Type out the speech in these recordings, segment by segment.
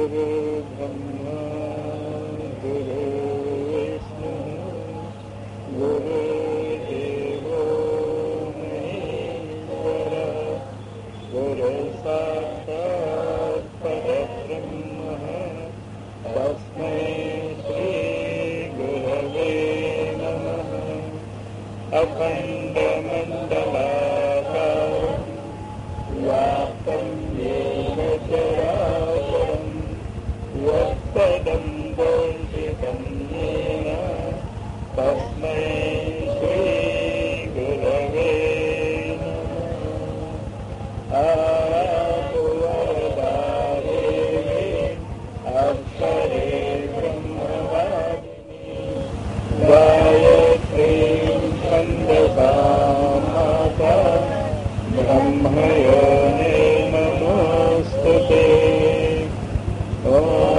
गुरु ब्रह्मा गुरु विष्णु गुरु देवो महेश्वर गुरु साक्षात् परब्रह्म तस्मै श्रीगुरवे नमः अखण्डमण्डलाकारम् व्याप्तं येन चराचरं यत्पदं दर्शितं येन तस्मै श्रीगुरवे नमः आयातु वरदादेवी अक्षरे ब्रह्मवादिनी गायत्रीं छन्दसा माता ब्रह्मयोने नमोऽस्तु ते ॐ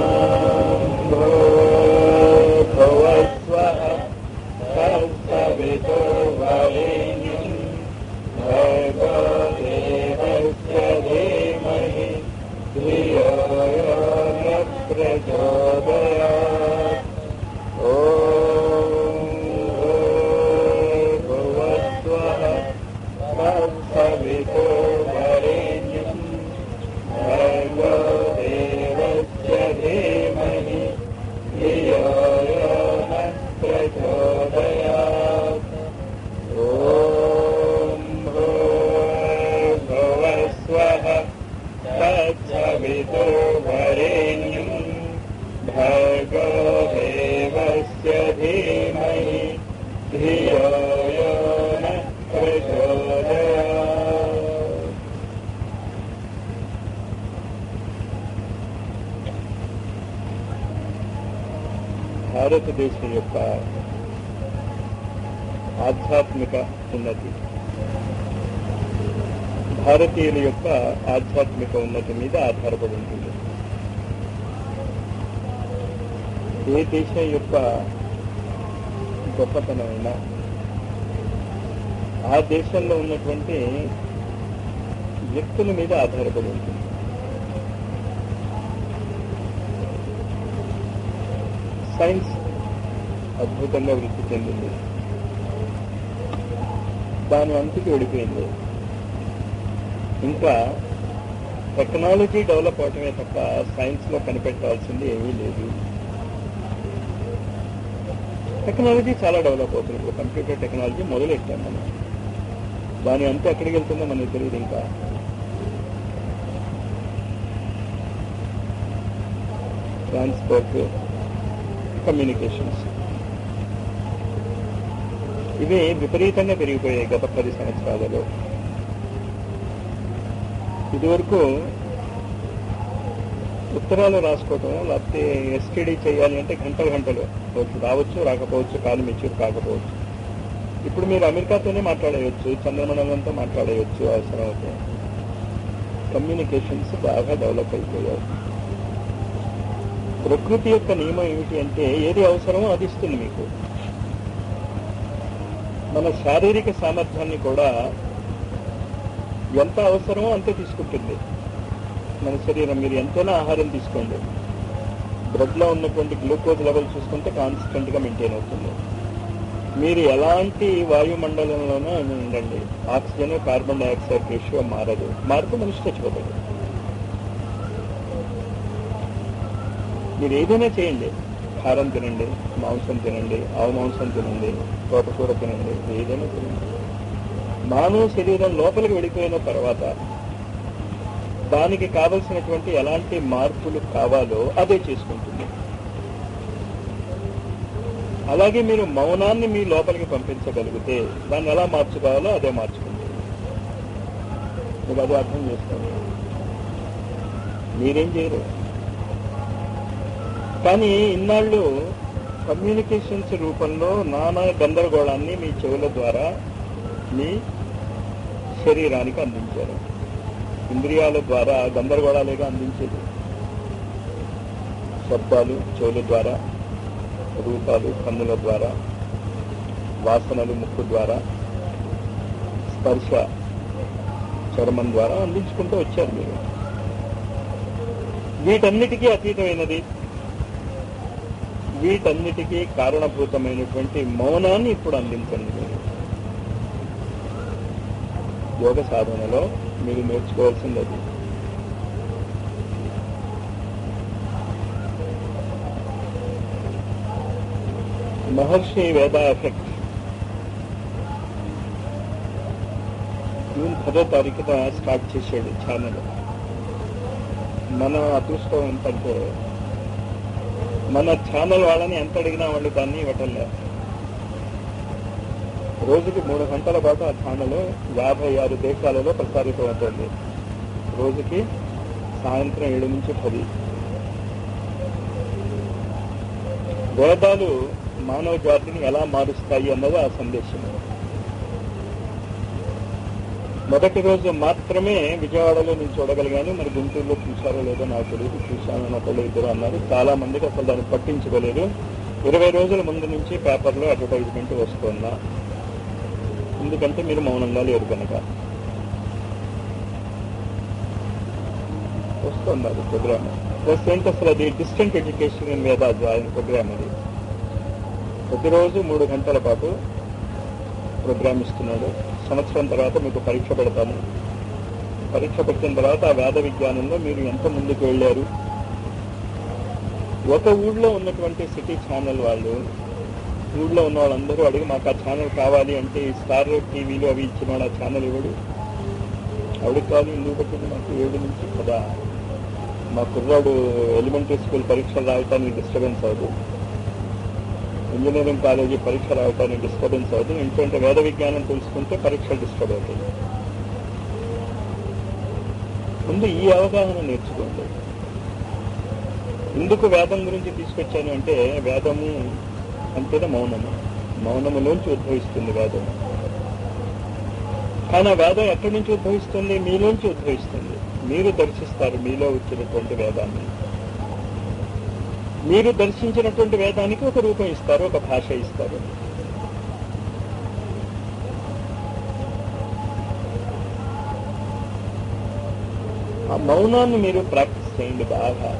भुवस्वः तत्सवितो वरेण्यं भर्गो देवस्य धीमहि धियो यो न प्रचोदयात् ॐ भुवस्वः तत्सवितो वरेण्यं भर्गो देवस्य धीमहि धियो यो न प्रचोदयात् ॐ भुवस्वः तत्सवितो वरेण्यं भर्गो देवस्य धीमहि धियो यो न प्रचोदयात् భారతదేశం యొక్క ఆధ్యాత్మిక ఉన్నతి భారతీయుల యొక్క ఆధ్యాత్మిక ఉన్నతి మీద ఆధారపడి ఉంటుంది ఏ దేశం యొక్క గొప్పతనమైనా ఆ దేశంలో ఉన్నటువంటి వ్యక్తుల మీద ఆధారపడి ఉంటుంది సైన్స్ అద్భుతంగా వృద్ధి చెందింది దాని అంతకి వెళ్ళిపోయింది ఇంకా టెక్నాలజీ డెవలప్ అవటమే తప్ప సైన్స్లో కనిపెట్టాల్సింది ఏమీ లేదు టెక్నాలజీ చాలా డెవలప్ అవుతుంది ఇప్పుడు కంప్యూటర్ టెక్నాలజీ మొదలెట్టాం మనం దాని అంతా ఎక్కడికి వెళ్తుందో మనకు తెలియదు ఇంకా ట్రాన్స్పోర్ట్ కమ్యూనికేషన్స్ ఇవి విపరీతంగా పెరిగిపోయాయి గత పది సంవత్సరాలలో ఇదివరకు ఉత్తరాలు రాసుకోవటం లేకపోతే ఎస్టీడీ చేయాలి అంటే గంటలు గంటలు రోజు రావచ్చు రాకపోవచ్చు కాలు మెచ్యూర్ కాకపోవచ్చు ఇప్పుడు మీరు అమెరికాతోనే మాట్లాడేయచ్చు చంద్రమండలంతో మాట్లాడేయచ్చు అవసరం అయితే కమ్యూనికేషన్స్ బాగా డెవలప్ అయిపోయాయి ప్రకృతి యొక్క నియమం ఏమిటి అంటే ఏది అవసరమో అది ఇస్తుంది మీకు మన శారీరక సామర్థ్యాన్ని కూడా ఎంత అవసరమో అంతే తీసుకుంటుంది మన శరీరం మీరు ఎంతైనా ఆహారం తీసుకోండి బ్లడ్లో ఉన్నటువంటి గ్లూకోజ్ లెవెల్ చూసుకుంటే కాన్స్టెంట్గా మెయింటైన్ అవుతుంది మీరు ఎలాంటి వాయుమండలంలోనూ ఉండండి ఆక్సిజన్ కార్బన్ డైఆక్సైడ్ రేషియో మారదు మారితే మనిషి చచ్చిపోతాడు మీరు ఏదైనా చేయండి కారం తినండి మాంసం తినండి ఆవు మాంసం తినండి తోటకూర తినండి ఏదైనా తినండి మానవ శరీరం లోపలికి వెళ్ళిపోయిన తర్వాత దానికి కావలసినటువంటి ఎలాంటి మార్పులు కావాలో అదే చేసుకుంటుంది అలాగే మీరు మౌనాన్ని మీ లోపలికి పంపించగలిగితే దాన్ని ఎలా మార్చుకోవాలో అదే మార్చుకుంటుంది మీకు అదే అర్థం చేసుకోండి మీరేం చేయరు కానీ ఇన్నాళ్ళు కమ్యూనికేషన్స్ రూపంలో నానా గందరగోళాన్ని మీ చెవుల ద్వారా మీ శరీరానికి అందించారు ఇంద్రియాల ద్వారా గందరగోళాలేగా అందించేది శబ్దాలు చెవుల ద్వారా రూపాలు కన్నుల ద్వారా వాసనలు ముక్కు ద్వారా స్పర్శ చర్మం ద్వారా అందించుకుంటూ వచ్చారు మీరు వీటన్నిటికీ అతీతమైనది వీటన్నిటికీ కారణభూతమైనటువంటి మౌనాన్ని ఇప్పుడు అందించండి మీరు యోగ సాధనలో మీరు నేర్చుకోవాల్సింది అది మహర్షి వేద ఎఫెక్ట్ జూన్ పదో తారీఖున స్టార్ట్ చేశాడు ఛానల్ మన అదృష్టం ఏంటంటే మన ఛానల్ వాళ్ళని ఎంత అడిగినా వాళ్ళు దాన్ని ఇవ్వటంలే రోజుకి మూడు గంటల పాటు ఆ ఛానల్ యాభై ఆరు దేశాలలో ప్రసారితం అవుతుంది రోజుకి సాయంత్రం ఏడు నుంచి పది వేదాలు మానవ జాతిని ఎలా మారుస్తాయి అన్నది ఆ సందేశం మొదటి రోజు మాత్రమే విజయవాడలో నేను చూడగలిగాను మరి గుంటూరులో చూశారో లేదో నాకు తెలియదు చూశాను అని ఒకళ్ళు ఇద్దరు అన్నారు చాలా మందికి అసలు దాన్ని పట్టించుకోలేదు ఇరవై రోజుల ముందు నుంచి పేపర్లో అడ్వర్టైజ్మెంట్ వస్తుందా ఎందుకంటే మీరు మౌనంగా లేరు కనుక వస్తుంది అది ప్రోగ్రామ్ ప్లస్ ఏంటి అసలు అది డిస్టెంట్ ఎడ్యుకేషన్ ఇన్ వేదాజ్ ఆయన ప్రోగ్రామ్ అది ప్రతిరోజు మూడు గంటల పాటు ప్రోగ్రామ్ ఇస్తున్నాడు సంవత్సరం తర్వాత మీకు పరీక్ష పెడతాము పరీక్ష పెట్టిన తర్వాత ఆ వేద విజ్ఞానంలో మీరు ఎంత ముందుకు వెళ్ళారు ఒక ఊళ్ళో ఉన్నటువంటి సిటీ ఛానల్ వాళ్ళు ఊళ్ళో ఉన్న వాళ్ళందరూ అడిగి మాకు ఆ ఛానల్ కావాలి అంటే ఈ స్టార్ టీవీలో అవి ఇచ్చిన వాడు ఆ ఛానల్ ఇవ్వడు ఆవిడకి కావాలి ఎందుకు పెట్టింది మాకు ఏడు నుంచి కదా మా కుర్రాడు ఎలిమెంటరీ స్కూల్ పరీక్షలు రాయటానికి డిస్టర్బెన్స్ అవ్వదు ఇంజనీరింగ్ కాలేజీ పరీక్ష రావడానికి డిస్టర్బెన్స్ అవుతుంది ఎందుకంటే వేద విజ్ఞానం తెలుసుకుంటే పరీక్షలు డిస్టర్బ్ అవుతుంది ముందు ఈ అవగాహన నేర్చుకోండి ఎందుకు వేదం గురించి తీసుకొచ్చాను అంటే వేదము అంటేనే మౌనము మౌనములోంచి ఉద్భవిస్తుంది వేదం కానీ ఆ వేదం ఎక్కడి నుంచి ఉద్భవిస్తుంది మీలోంచి ఉద్భవిస్తుంది మీరు దర్శిస్తారు మీలో వచ్చినటువంటి వేదాన్ని మీరు దర్శించినటువంటి వేదానికి ఒక రూపం ఇస్తారు ఒక భాష ఇస్తారు ఆ మౌనాన్ని మీరు ప్రాక్టీస్ చేయండి బాగా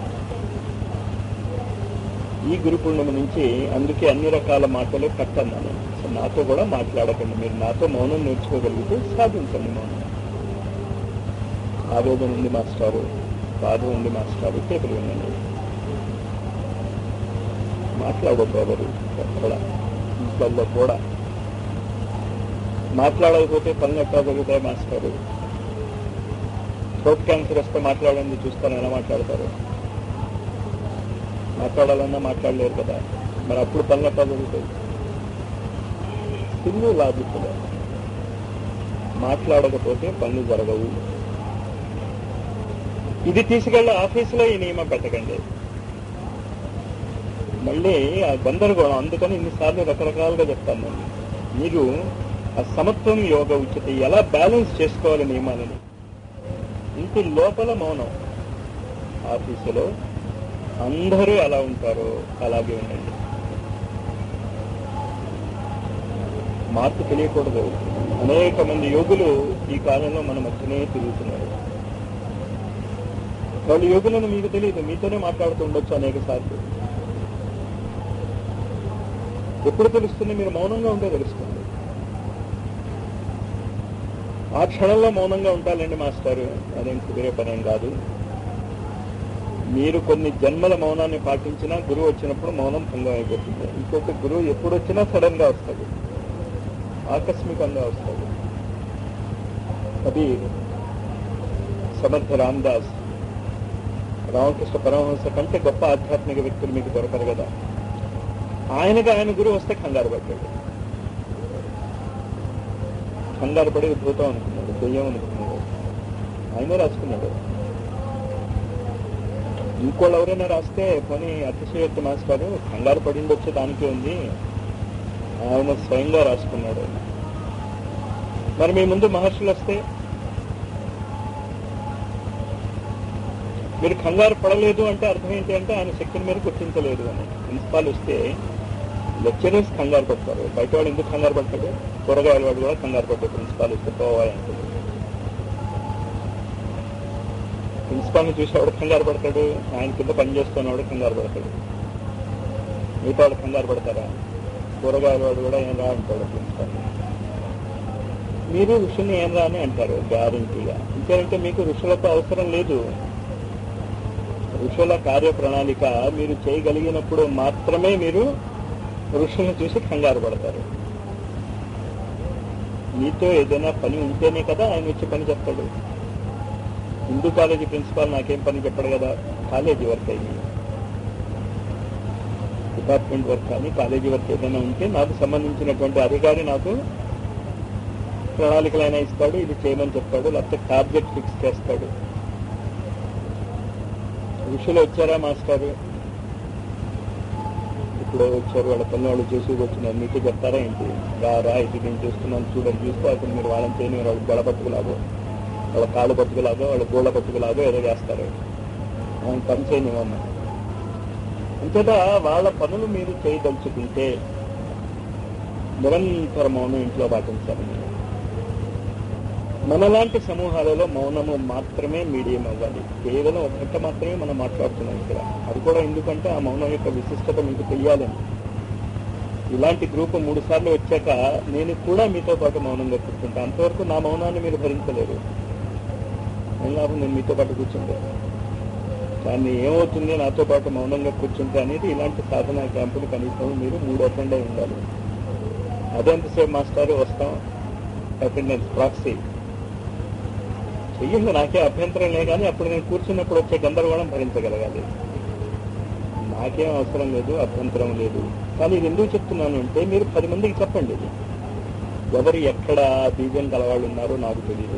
ఈ గురు పూర్ణిమ నుంచి అందుకే అన్ని రకాల మాటలు కట్టన్నాను సో నాతో కూడా మాట్లాడకండి మీరు నాతో మౌనం నేర్చుకోగలిగితే సాధించండి మౌనం ఆవేదన ఉంది మాస్టారు బాధ ఉంది మాస్టారు టేబుల్ ఉందండి మాట్లాడొద్దు ఎవరు ఎక్కడ ఇంట్లో కూడా మాట్లాడకపోతే పనులు ఎట్లా జరుగుతాయి మాస్టారు థ్రోట్ క్యాన్సర్ వస్తే మాట్లాడండి చూస్తాను ఎలా మాట్లాడతారు మాట్లాడాలన్నా మాట్లాడలేరు కదా మరి అప్పుడు పనులు ఎట్లా జరుగుతాయి సిల్లు లాజిక్గా మాట్లాడకపోతే పనులు జరగవు ఇది తీసుకెళ్ళి ఆఫీసులో ఈ నియమం పెట్టకండి మళ్ళీ ఆ గందరగోళం అందుకని ఇన్నిసార్లు రకరకాలుగా చెప్తాను నేను మీరు ఆ సమత్వం యోగ ఉచిత ఎలా బ్యాలెన్స్ చేసుకోవాలి నియమాలని ఇంటి లోపల మౌనం ఆఫీసులో అందరూ ఎలా ఉంటారో అలాగే ఉండండి మార్పు తెలియకూడదు అనేక మంది యోగులు ఈ కాలంలో మన మధ్యనే తిరుగుతున్నారు వాళ్ళు యోగులను మీకు తెలియదు మీతోనే మాట్లాడుతూ ఉండొచ్చు అనేక సార్లు ఎప్పుడు తెలుస్తుంది మీరు మౌనంగా ఉంటే తెలుస్తుంది ఆ క్షణంలో మౌనంగా ఉంటాలండి మాస్టారు అదేం కుదిరే పనేం కాదు మీరు కొన్ని జన్మల మౌనాన్ని పాటించినా గురువు వచ్చినప్పుడు మౌనం భంగం అయిపోతుంది ఇంకొక గురువు ఎప్పుడు వచ్చినా సడన్ గా వస్తాడు ఆకస్మికంగా వస్తాడు అది సమర్థ రామ్దాస్ రామకృష్ణ పరమహంస కంటే గొప్ప ఆధ్యాత్మిక వ్యక్తులు మీకు దొరకరు కదా ఆయనకి ఆయన గురువు వస్తే కంగారు పడ్డాడు కంగారు పడి భూతం అనుకున్నాడు దెయ్యం అనుకున్నాడు ఆయనే రాసుకున్నాడు ఇంకోళ్ళు ఎవరైనా రాస్తే పోనీ అతిశయోక్తి మాస్టారు కంగారు పడింది వచ్చే దానికే ఉంది ఆయన స్వయంగా రాసుకున్నాడు మరి మీ ముందు మహర్షులు వస్తే మీరు కంగారు పడలేదు అంటే అర్థం ఏంటి అంటే ఆయన శక్తిని మీరు గుర్తించలేదు అని ప్రిన్సిపాల్ వస్తే లెక్చరర్స్ కంగారు పడతారు బయట వాడు ఎందుకు కంగారు పడతాడు కూరగాయల వాడు కూడా కంగారు పడ్డాడు ప్రిన్సిపాల్ వస్తే పోవాలి అంటాడు ప్రిన్సిపాల్ని చూసి ఎవడు కంగారు పడతాడు ఆయన కింద పని చేస్తున్నవాడు కంగారు పడతాడు మిగతా వాడు కంగారు పడతారా కూరగాయల వాడు కూడా ఏం రా అంటాడు ప్రిన్సిపాల్ మీరు ఋషుని ఏం రా అని అంటారు గ్యారంటీగా ఇంకేంటే మీకు ఋషులతో అవసరం లేదు ఋషుల కార్య ప్రణాళిక మీరు చేయగలిగినప్పుడు మాత్రమే మీరు ఋషులను చూసి కంగారు పడతారు మీతో ఏదైనా పని ఉంటేనే కదా ఆయన వచ్చి పని చెప్తాడు హిందూ కాలేజీ ప్రిన్సిపాల్ నాకేం పని చెప్పడు కదా కాలేజీ వర్క్ అయింది డిపార్ట్మెంట్ వర్క్ కానీ కాలేజీ వర్క్ ఏదైనా ఉంటే నాకు సంబంధించినటువంటి అధికారి నాకు ప్రణాళికలైనా ఇస్తాడు ఇది చేయమని చెప్తాడు లేకపోతే టార్గెట్ ఫిక్స్ చేస్తాడు ఋషులు వచ్చారా మాస్టారు ఇప్పుడు వచ్చారు వాళ్ళ పని వాళ్ళు చేసి వచ్చినారు మీతో చెప్తారా ఏంటి రా రా ఇది నేను చూస్తున్నాను చూడండి చూస్తే అప్పుడు మీరు వాళ్ళని చేయని వాళ్ళు గొడ పట్టుకులాగో వాళ్ళ కాళ్ళు పట్టుకులాగో వాళ్ళ గోళ్ళ పట్టుకులాగో ఏదో చేస్తారు ఆయన పని చేయనివమ్మ అంతేత వాళ్ళ పనులు మీరు చేయదలుచుకుంటే నిరంతర మౌనం ఇంట్లో పాటించాలి మీరు మనలాంటి సమూహాలలో మౌనము మాత్రమే మీడియం అవ్వాలి కేవలం ఒక గంట మాత్రమే మనం మాట్లాడుతున్నాం ఇక్కడ అది కూడా ఎందుకంటే ఆ మౌనం యొక్క విశిష్టత మీకు తెలియాలని ఇలాంటి గ్రూప్ మూడు సార్లు వచ్చాక నేను కూడా మీతో పాటు మౌనంగా కూర్చుంటా అంతవరకు నా మౌనాన్ని మీరు భరించలేరు ఏం లాభం నేను మీతో పాటు కూర్చుంటే కానీ ఏమవుతుంది నాతో పాటు మౌనంగా కూర్చుంటే అనేది ఇలాంటి సాధనా క్యాంపులు కనీసం మీరు మూడు అటెండ్ అయి ఉండాలి అదెంతసేపు మాస్టర్ వస్తాం అటెండెన్స్ ప్రాక్సీ చెయ్యింది నాకే అభ్యంతరం లే కానీ అప్పుడు నేను కూర్చున్నప్పుడు వచ్చే గందరగోళం భరించగలగాలి నాకేం అవసరం లేదు అభ్యంతరం లేదు కానీ ఇది ఎందుకు చెప్తున్నాను అంటే మీరు పది మందికి చెప్పండి ఇది ఎవరు ఎక్కడ బీజం కలవాళ్ళు ఉన్నారో నాకు తెలియదు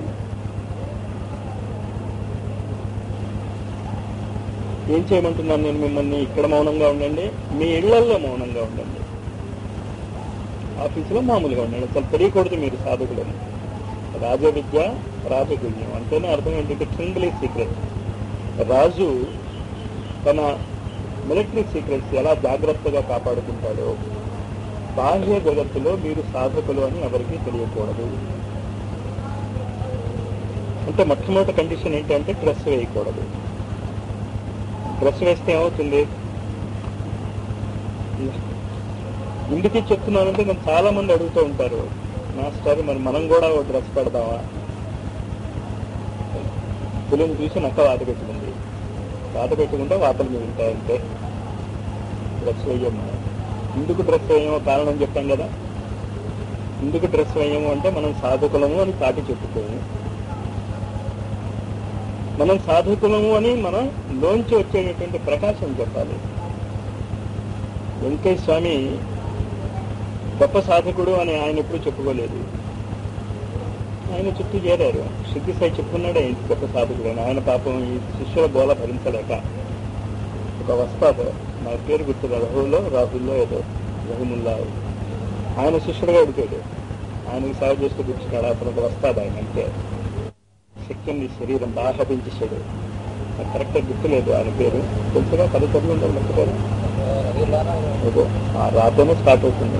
ఏం చేయమంటున్నాను నేను మిమ్మల్ని ఇక్కడ మౌనంగా ఉండండి మీ ఇళ్లల్లో మౌనంగా ఉండండి ఆఫీసులో మామూలుగా ఉండండి అసలు తెలియకూడదు మీరు సాధకులని రాజ విద్య రాజగుణ్యం అంటేనే అర్థం ఏంటంటే కింగ్లీ సీక్రెట్ రాజు తన మిలిటరీ సీక్రెట్స్ ఎలా జాగ్రత్తగా కాపాడుకుంటాడో బాహ్య జగత్తులో మీరు సాధకులు అని ఎవరికీ తెలియకూడదు అంటే మొట్టమొదటి కండిషన్ ఏంటంటే డ్రెస్ వేయకూడదు డ్రెస్ వేస్తే ఏమవుతుంది ఇందుకే చెప్తున్నానంటే నేను చాలా మంది అడుగుతూ ఉంటారు మాస్టర్ మరి మనం కూడా ఓ డ్రెస్ పెడదామా పులిని చూసి నక్క వాత పెట్టుకుంది వాత పెట్టుకుంటే వాతలు మిగులుతాయంటే డ్రెస్ వేయం మనం ఎందుకు డ్రెస్ వేయమో కారణం చెప్పాం కదా ఎందుకు డ్రెస్ వేయము అంటే మనం సాధకులము అని చాటి చెప్పుకోము మనం సాధకులము అని మనం లోంచి వచ్చేటటువంటి ప్రకాశం చెప్పాలి వెంకయ్య స్వామి గొప్ప సాధకుడు అని ఆయన ఎప్పుడు చెప్పుకోలేదు ఆయన చుట్టూ చేరారు సిద్ధి సాయి చెప్పుకున్నాడే ఇంటి గొప్ప సాధకుడు అని ఆయన పాపం ఈ శిష్యుల గోల భరించలేక ఒక వస్తాదు నా పేరు గుర్తు రహులో రాహుల్లో ఏదో రహుముల్లా ఆయన శిష్యుడుగా ఉడికాడు ఆయనకి సేవ చేస్తూ కూర్చున్నాడు అతను ఒక వస్తాడు ఆయన అంటే శక్తి ఉంది శరీరం బాగా పెంచేశాడు నాకు కరెక్ట్గా గుర్తులేదు ఆయన పేరు తెలుసుగా పది చదువు ఉండాలి మంచి పేరు ఏదో ఆ రాతోనే స్టార్ట్ అవుతుంది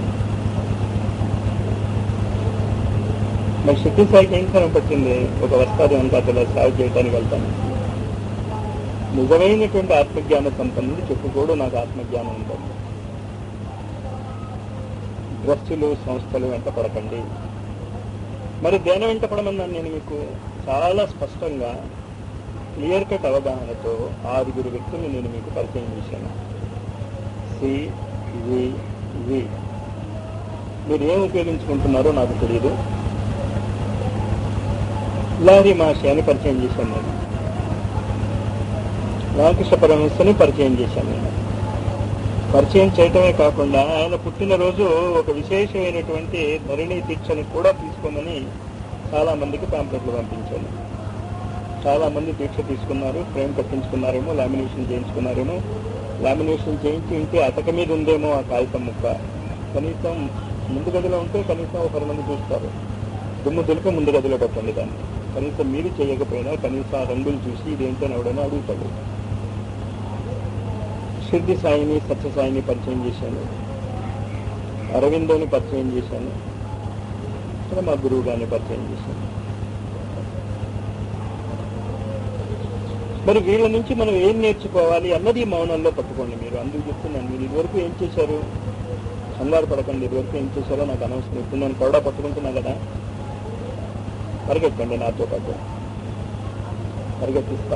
మరి సిద్ధి సాయికి ఏం కరం పట్టింది ఒక వస్తాది అంతా సేవ చేయడానికి వెళ్తాను నిజమైనటువంటి ఆత్మజ్ఞాన సంపన్నుడు చెప్పుకోడు నాకు ఆత్మజ్ఞానం ఉంటుంది డ్రస్సులు సంస్థలు వెంట పడకండి మరి దేని వెంట పడమన్నాను నేను మీకు చాలా స్పష్టంగా క్లియర్ కట్ అవగాహనతో ఆరుగురు వ్యక్తులు నేను మీకు పరిచయం చేశాను సి వి వి మీరు ఏం ఉపయోగించుకుంటున్నారో నాకు తెలియదు లారీ మాషి అని పరిచయం చేశాను నేను రామకృష్ణ పరమేశ్వరిని పరిచయం చేశాను నేను పరిచయం చేయటమే కాకుండా ఆయన పుట్టినరోజు ఒక విశేషమైనటువంటి ధరణి దీక్షని కూడా తీసుకోమని చాలా మందికి పాంప్లెట్లు పంపించాను చాలా మంది దీక్ష తీసుకున్నారు ఫ్రేమ్ కట్టించుకున్నారేమో లామినేషన్ చేయించుకున్నారేమో లామినేషన్ చేయించి ఉంటే అతక మీద ఉందేమో ఆ కాగితం ముక్క కనీసం ముందు గదిలో ఉంటే కనీసం ఒక పది మంది చూస్తారు దుమ్ము దులిపి ముందు గదిలో పెట్టండి దాన్ని కనీసం మీరు చేయకపోయినా కనీసం ఆ రంగులు చూసి ఇదేంటని ఎవడైనా అడుగుతాడు సిద్ధి సాయిని సత్యసాయిని పరిచయం చేశాను అరవిందోని పరిచయం చేశాను ఇక్కడ మా గురువు గారిని పరిచయం చేశాను మరి వీళ్ళ నుంచి మనం ఏం నేర్చుకోవాలి అన్నది ఈ మౌనంలో పట్టుకోండి మీరు అందుకు చెప్తున్నాను మీరు ఇదివరకు ఏం చేశారు కంగారు పడకండి ఇదివరకు ఏం చేశారో నాకు అనవసరం ఇప్పుడు నేను కొరడా పట్టుకుంటున్నా కదా పరిగెత్తండి నాతో పాటు పరిగెత్తిస్తా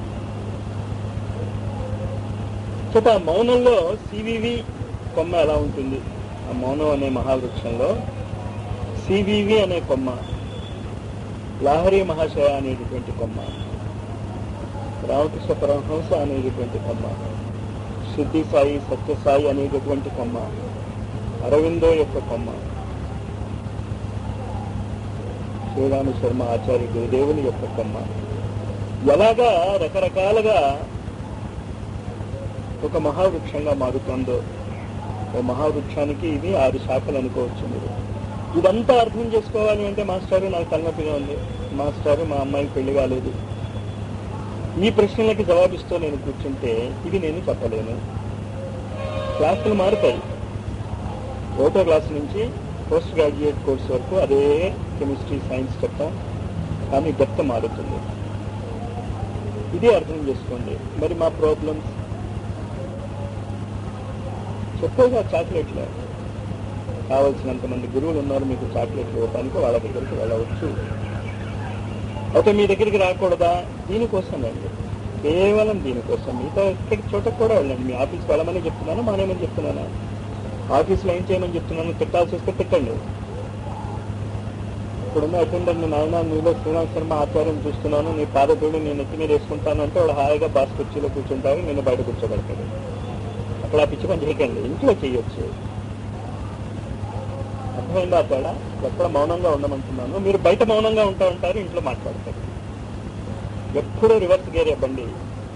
చేత ఆ మౌనంలో సివివి కొమ్మ ఎలా ఉంటుంది ఆ మౌనం అనే మహావృక్షంలో సివివి అనే కొమ్మ లాహరి మహాశయ అనేటటువంటి కొమ్మ రామకృష్ణ పరమహంస అనేటటువంటి కొమ్మ సిద్ధి సాయి సత్యసాయి అనేటటువంటి కొమ్మ అరవిందో యొక్క కొమ్మ శ్రీరామ శర్మ ఆచార్య గురుదేవుని యొక్క కొమ్మ ఎలాగా రకరకాలుగా ఒక మహావృక్షంగా మారుతుందో ఓ మహావృక్షానికి ఇవి ఆరు శాఖలు అనుకోవచ్చు మీరు ఇదంతా అర్థం చేసుకోవాలి అంటే మాస్టారు నాకు తలనొప్పిగా ఉంది మాస్టారు మా అమ్మాయికి పెళ్లి కాలేదు ఈ ప్రశ్నలకి జవాబిస్తూ నేను కూర్చుంటే ఇది నేను చెప్పలేను క్లాసులు మారుతాయి ఒకటో క్లాస్ నుంచి పోస్ట్ గ్రాడ్యుయేట్ కోర్స్ వరకు అదే కెమిస్ట్రీ సైన్స్ చెప్తాం కానీ డెప్త్ మారుతుంది ఇది అర్థం చేసుకోండి మరి మా ప్రాబ్లమ్స్ చెప్పేగా చాక్లెట్లు కావలసినంత మంది గురువులు ఉన్నారు మీకు చాక్లెట్లు ఇవ్వడానికి వాళ్ళ దగ్గరికి వెళ్ళవచ్చు అయితే మీ దగ్గరికి రాకూడదా దీనికోసం అండి కేవలం దీనికోసం మిగతా ఎక్కడి చోటకు కూడా వెళ్ళండి మీ ఆఫీస్కి వెళ్ళమని చెప్తున్నాను మానేమని చెప్తున్నాను ఆఫీస్లో ఏం చేయమని చెప్తున్నాను తిట్టాల్సి వస్తే తిట్టండి ఇప్పుడున్న అటెండర్ నాయన నీలో శ్రీనివాస శర్మ ఆచార్యం చూస్తున్నాను నీ పాదతోడు నేను ఎత్తి మీద వేసుకుంటాను అంటే వాడు హాయిగా బాస్ కుర్చీలో కూర్చుంటారు నేను బయట కూర్చోబెడతాడు అక్కడ ఆ పిచ్చి పని చేయకండి ఇంట్లో చేయొచ్చు అర్థమైందా తేడా ఎక్కడ మౌనంగా ఉండమంటున్నాను మీరు బయట మౌనంగా ఉంటా ఉంటారు ఇంట్లో మాట్లాడతారు ఎప్పుడూ రివర్స్ గేర్ ఇవ్వండి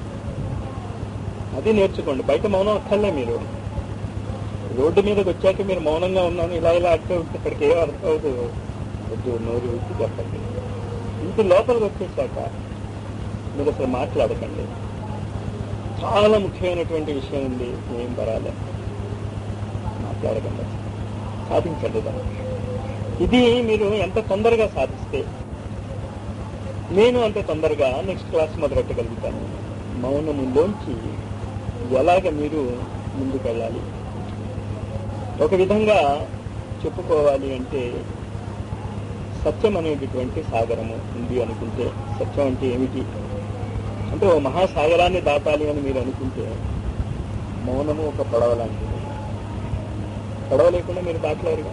అది నేర్చుకోండి బయట మౌనం అక్కర్లే మీరు రోడ్డు మీదకి వచ్చాక మీరు మౌనంగా ఉన్నాను ఇలా ఇలా అంటే ఉంటే ఇక్కడికి ఏం అర్థం అవుతుంది వద్దు నోరు విప్పి చెప్పండి ఇంటి లోపలికి వచ్చేసాక మీరు అసలు మాట్లాడకండి చాలా ముఖ్యమైనటువంటి విషయం ఉంది ఏం పరాలే మాట్లాడకండి సాధించండి దాన్ని ఇది మీరు ఎంత తొందరగా సాధిస్తే నేను అంత తొందరగా నెక్స్ట్ క్లాస్ మొదలెట్టగలుగుతాను మౌనములోంచి ఎలాగ మీరు ముందుకు వెళ్ళాలి ఒక విధంగా చెప్పుకోవాలి అంటే సత్యం అనేటటువంటి సాగరము ఉంది అనుకుంటే సత్యం అంటే ఏమిటి అంటే ఓ మహాసాగరాన్ని దాటాలి అని మీరు అనుకుంటే మౌనము ఒక పడవ లాంటిది పడవ లేకుండా మీరు దాటలేరుగా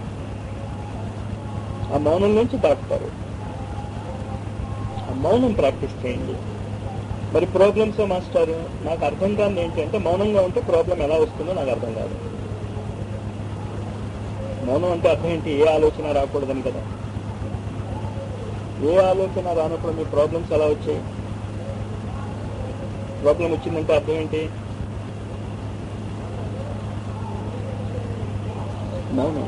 ఆ మౌనం నుంచి దాటుతారు ఆ మౌనం ప్రాక్టీస్ చేయండి మరి ప్రాబ్లమ్స్ మాస్టారు నాకు అర్థం కాని ఏంటి అంటే మౌనంగా ఉంటే ప్రాబ్లం ఎలా వస్తుందో నాకు అర్థం కాదు మౌనం అంటే అర్థం ఏంటి ఏ ఆలోచన రాకూడదని కదా ఏ ఆలోచన రానప్పుడు మీ ప్రాబ్లమ్స్ ఎలా వచ్చాయి ప్రాబ్లం వచ్చిందంటే అర్థం ఏంటి మౌనం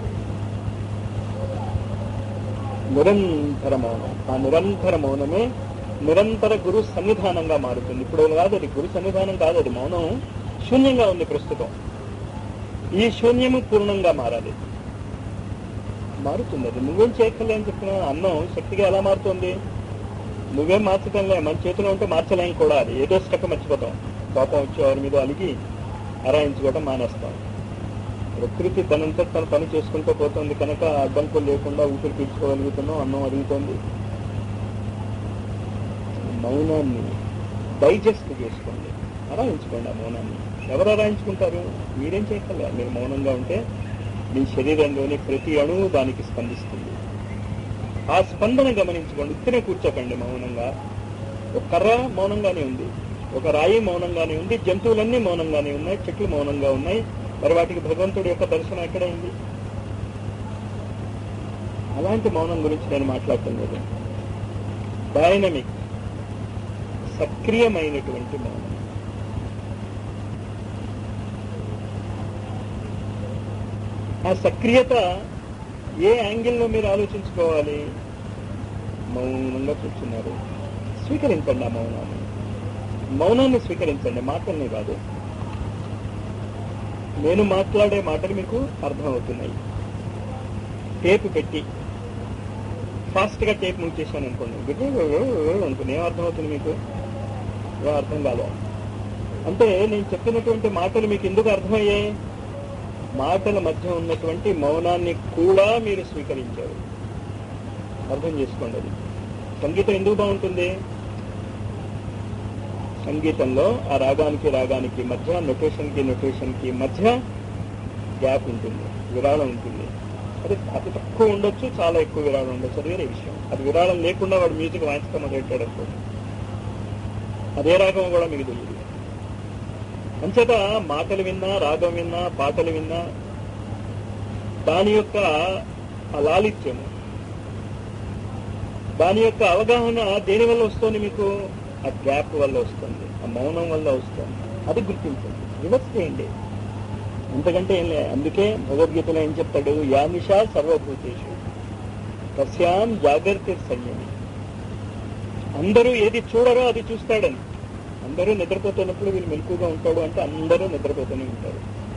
నిరంతర మౌనం ఆ నిరంతర మౌనమే నిరంతర గురు సన్నిధానంగా మారుతుంది ఇప్పుడు కాదు అది గురు సన్నిధానం కాదు అది మౌనం శూన్యంగా ఉంది ప్రస్తుతం ఈ శూన్యము పూర్ణంగా మారాలి మారుతుంది అది నువ్వేం చేయక్కర్లే అని చెప్తున్నా అన్నం శక్తిగా ఎలా మారుతుంది నువ్వేం మార్చటంలే మన చేతిలో ఉంటే మార్చలేం కూడా అది ఏదో స్టెప్ మర్చిపోతాం కోపం వచ్చి ఎవరి మీద అలిగి అరాయించుకోవడం మానేస్తాం ప్రకృతి తనంతా తన పని చేసుకుంటూ పోతుంది కనుక అడ్డంకులు లేకుండా ఊపిరి పీల్చుకోగలుగుతున్నాం అన్నం అడుగుతోంది మౌనాన్ని డైజెస్ట్ చేసుకోండి అరాయించుకోండి ఆ మౌనాన్ని ఎవరు అరాయించుకుంటారు మీరేం చేయగలరా మీరు మౌనంగా ఉంటే మీ శరీరంలోని ప్రతి అణువు దానికి స్పందిస్తుంది ఆ స్పందన గమనించుకోండి ఇక్కడే కూర్చోకండి మౌనంగా ఒక కర్ర మౌనంగానే ఉంది ఒక రాయి మౌనంగానే ఉంది జంతువులన్నీ మౌనంగానే ఉన్నాయి చెట్లు మౌనంగా ఉన్నాయి మరి వాటికి భగవంతుడి యొక్క దర్శనం ఎక్కడైంది అలాంటి మౌనం గురించి నేను మాట్లాడటం లేదు డైనమిక్ సక్రియమైనటువంటి మౌనం ఆ సక్రియత ఏ యాంగిల్లో మీరు ఆలోచించుకోవాలి మౌనంగా కూర్చున్నారు స్వీకరించండి ఆ మౌనాన్ని మౌనాన్ని స్వీకరించండి మాటల్ని కాదు నేను మాట్లాడే మాటలు మీకు అర్థమవుతున్నాయి టేప్ పెట్టి ఫాస్ట్ గా టేప్ మూవ్ చేశాను అనుకోండి గుడ్డు అనుకుని ఏం అర్థమవుతుంది మీకు ఏం అర్థం కాదు అంటే నేను చెప్పినటువంటి మాటలు మీకు ఎందుకు అర్థమయ్యాయి మాటల మధ్య ఉన్నటువంటి మౌనాన్ని కూడా మీరు స్వీకరించారు అర్థం చేసుకోండి అది సంగీతం ఎందుకు బాగుంటుంది సంగీతంలో ఆ రాగానికి రాగానికి మధ్య నొటేషన్ కి నొటేషన్ కి మధ్య గ్యాప్ ఉంటుంది విరాళం ఉంటుంది అది అతి తక్కువ ఉండొచ్చు చాలా ఎక్కువ విరాళం ఉండొచ్చు అది వేరే విషయం అది విరాళం లేకుండా వాడు మ్యూజిక్ వాయించడం మొదలెట్టాడు అనుకోండి అదే రాగం కూడా మీకు తెలియదు అంచేత మాటలు విన్నా రాగం విన్నా పాటలు విన్నా దాని యొక్క ఆ లాలిత్యము దాని యొక్క అవగాహన దేని వల్ల వస్తుంది మీకు ఆ గ్యాప్ వల్ల వస్తుంది ఆ మౌనం వల్ల వస్తుంది అది గుర్తించండి రివర్స్ చేయండి అంతకంటే ఏం లే అందుకే భగవద్గీతలో ఏం చెప్తాడు యానిషా సర్వభూతేషు తస్యాం జాగ్రత్త సంయమి అందరూ ఏది చూడరో అది చూస్తాడని అందరూ నిద్రపోతున్నప్పుడు వీళ్ళు మెలకుగా ఉంటాడు అంటే అందరూ నిద్రపోతూనే ఉంటారు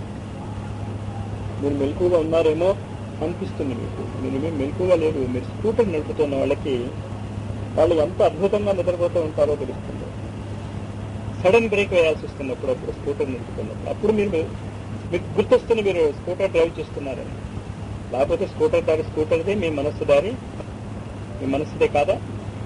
మీరు మెలకుగా ఉన్నారేమో అనిపిస్తుంది మీకు మీరు ఏమీ మెలకుగా లేరు మీరు స్కూటర్ నడుపుతున్న వాళ్ళకి వాళ్ళు ఎంత అద్భుతంగా నిద్రపోతూ ఉంటారో తెలుస్తుంది సడన్ బ్రేక్ వేయాల్సి వస్తుంది అప్పుడప్పుడు స్కూటర్ నడుపుతున్నప్పుడు అప్పుడు మీరు మీకు గుర్తొస్తుంది మీరు స్కూటర్ డ్రైవ్ చేస్తున్నారని లేకపోతే స్కూటర్ దారి స్కూటర్దే మీ మనస్సు దారి మీ మనస్సుదే కాదా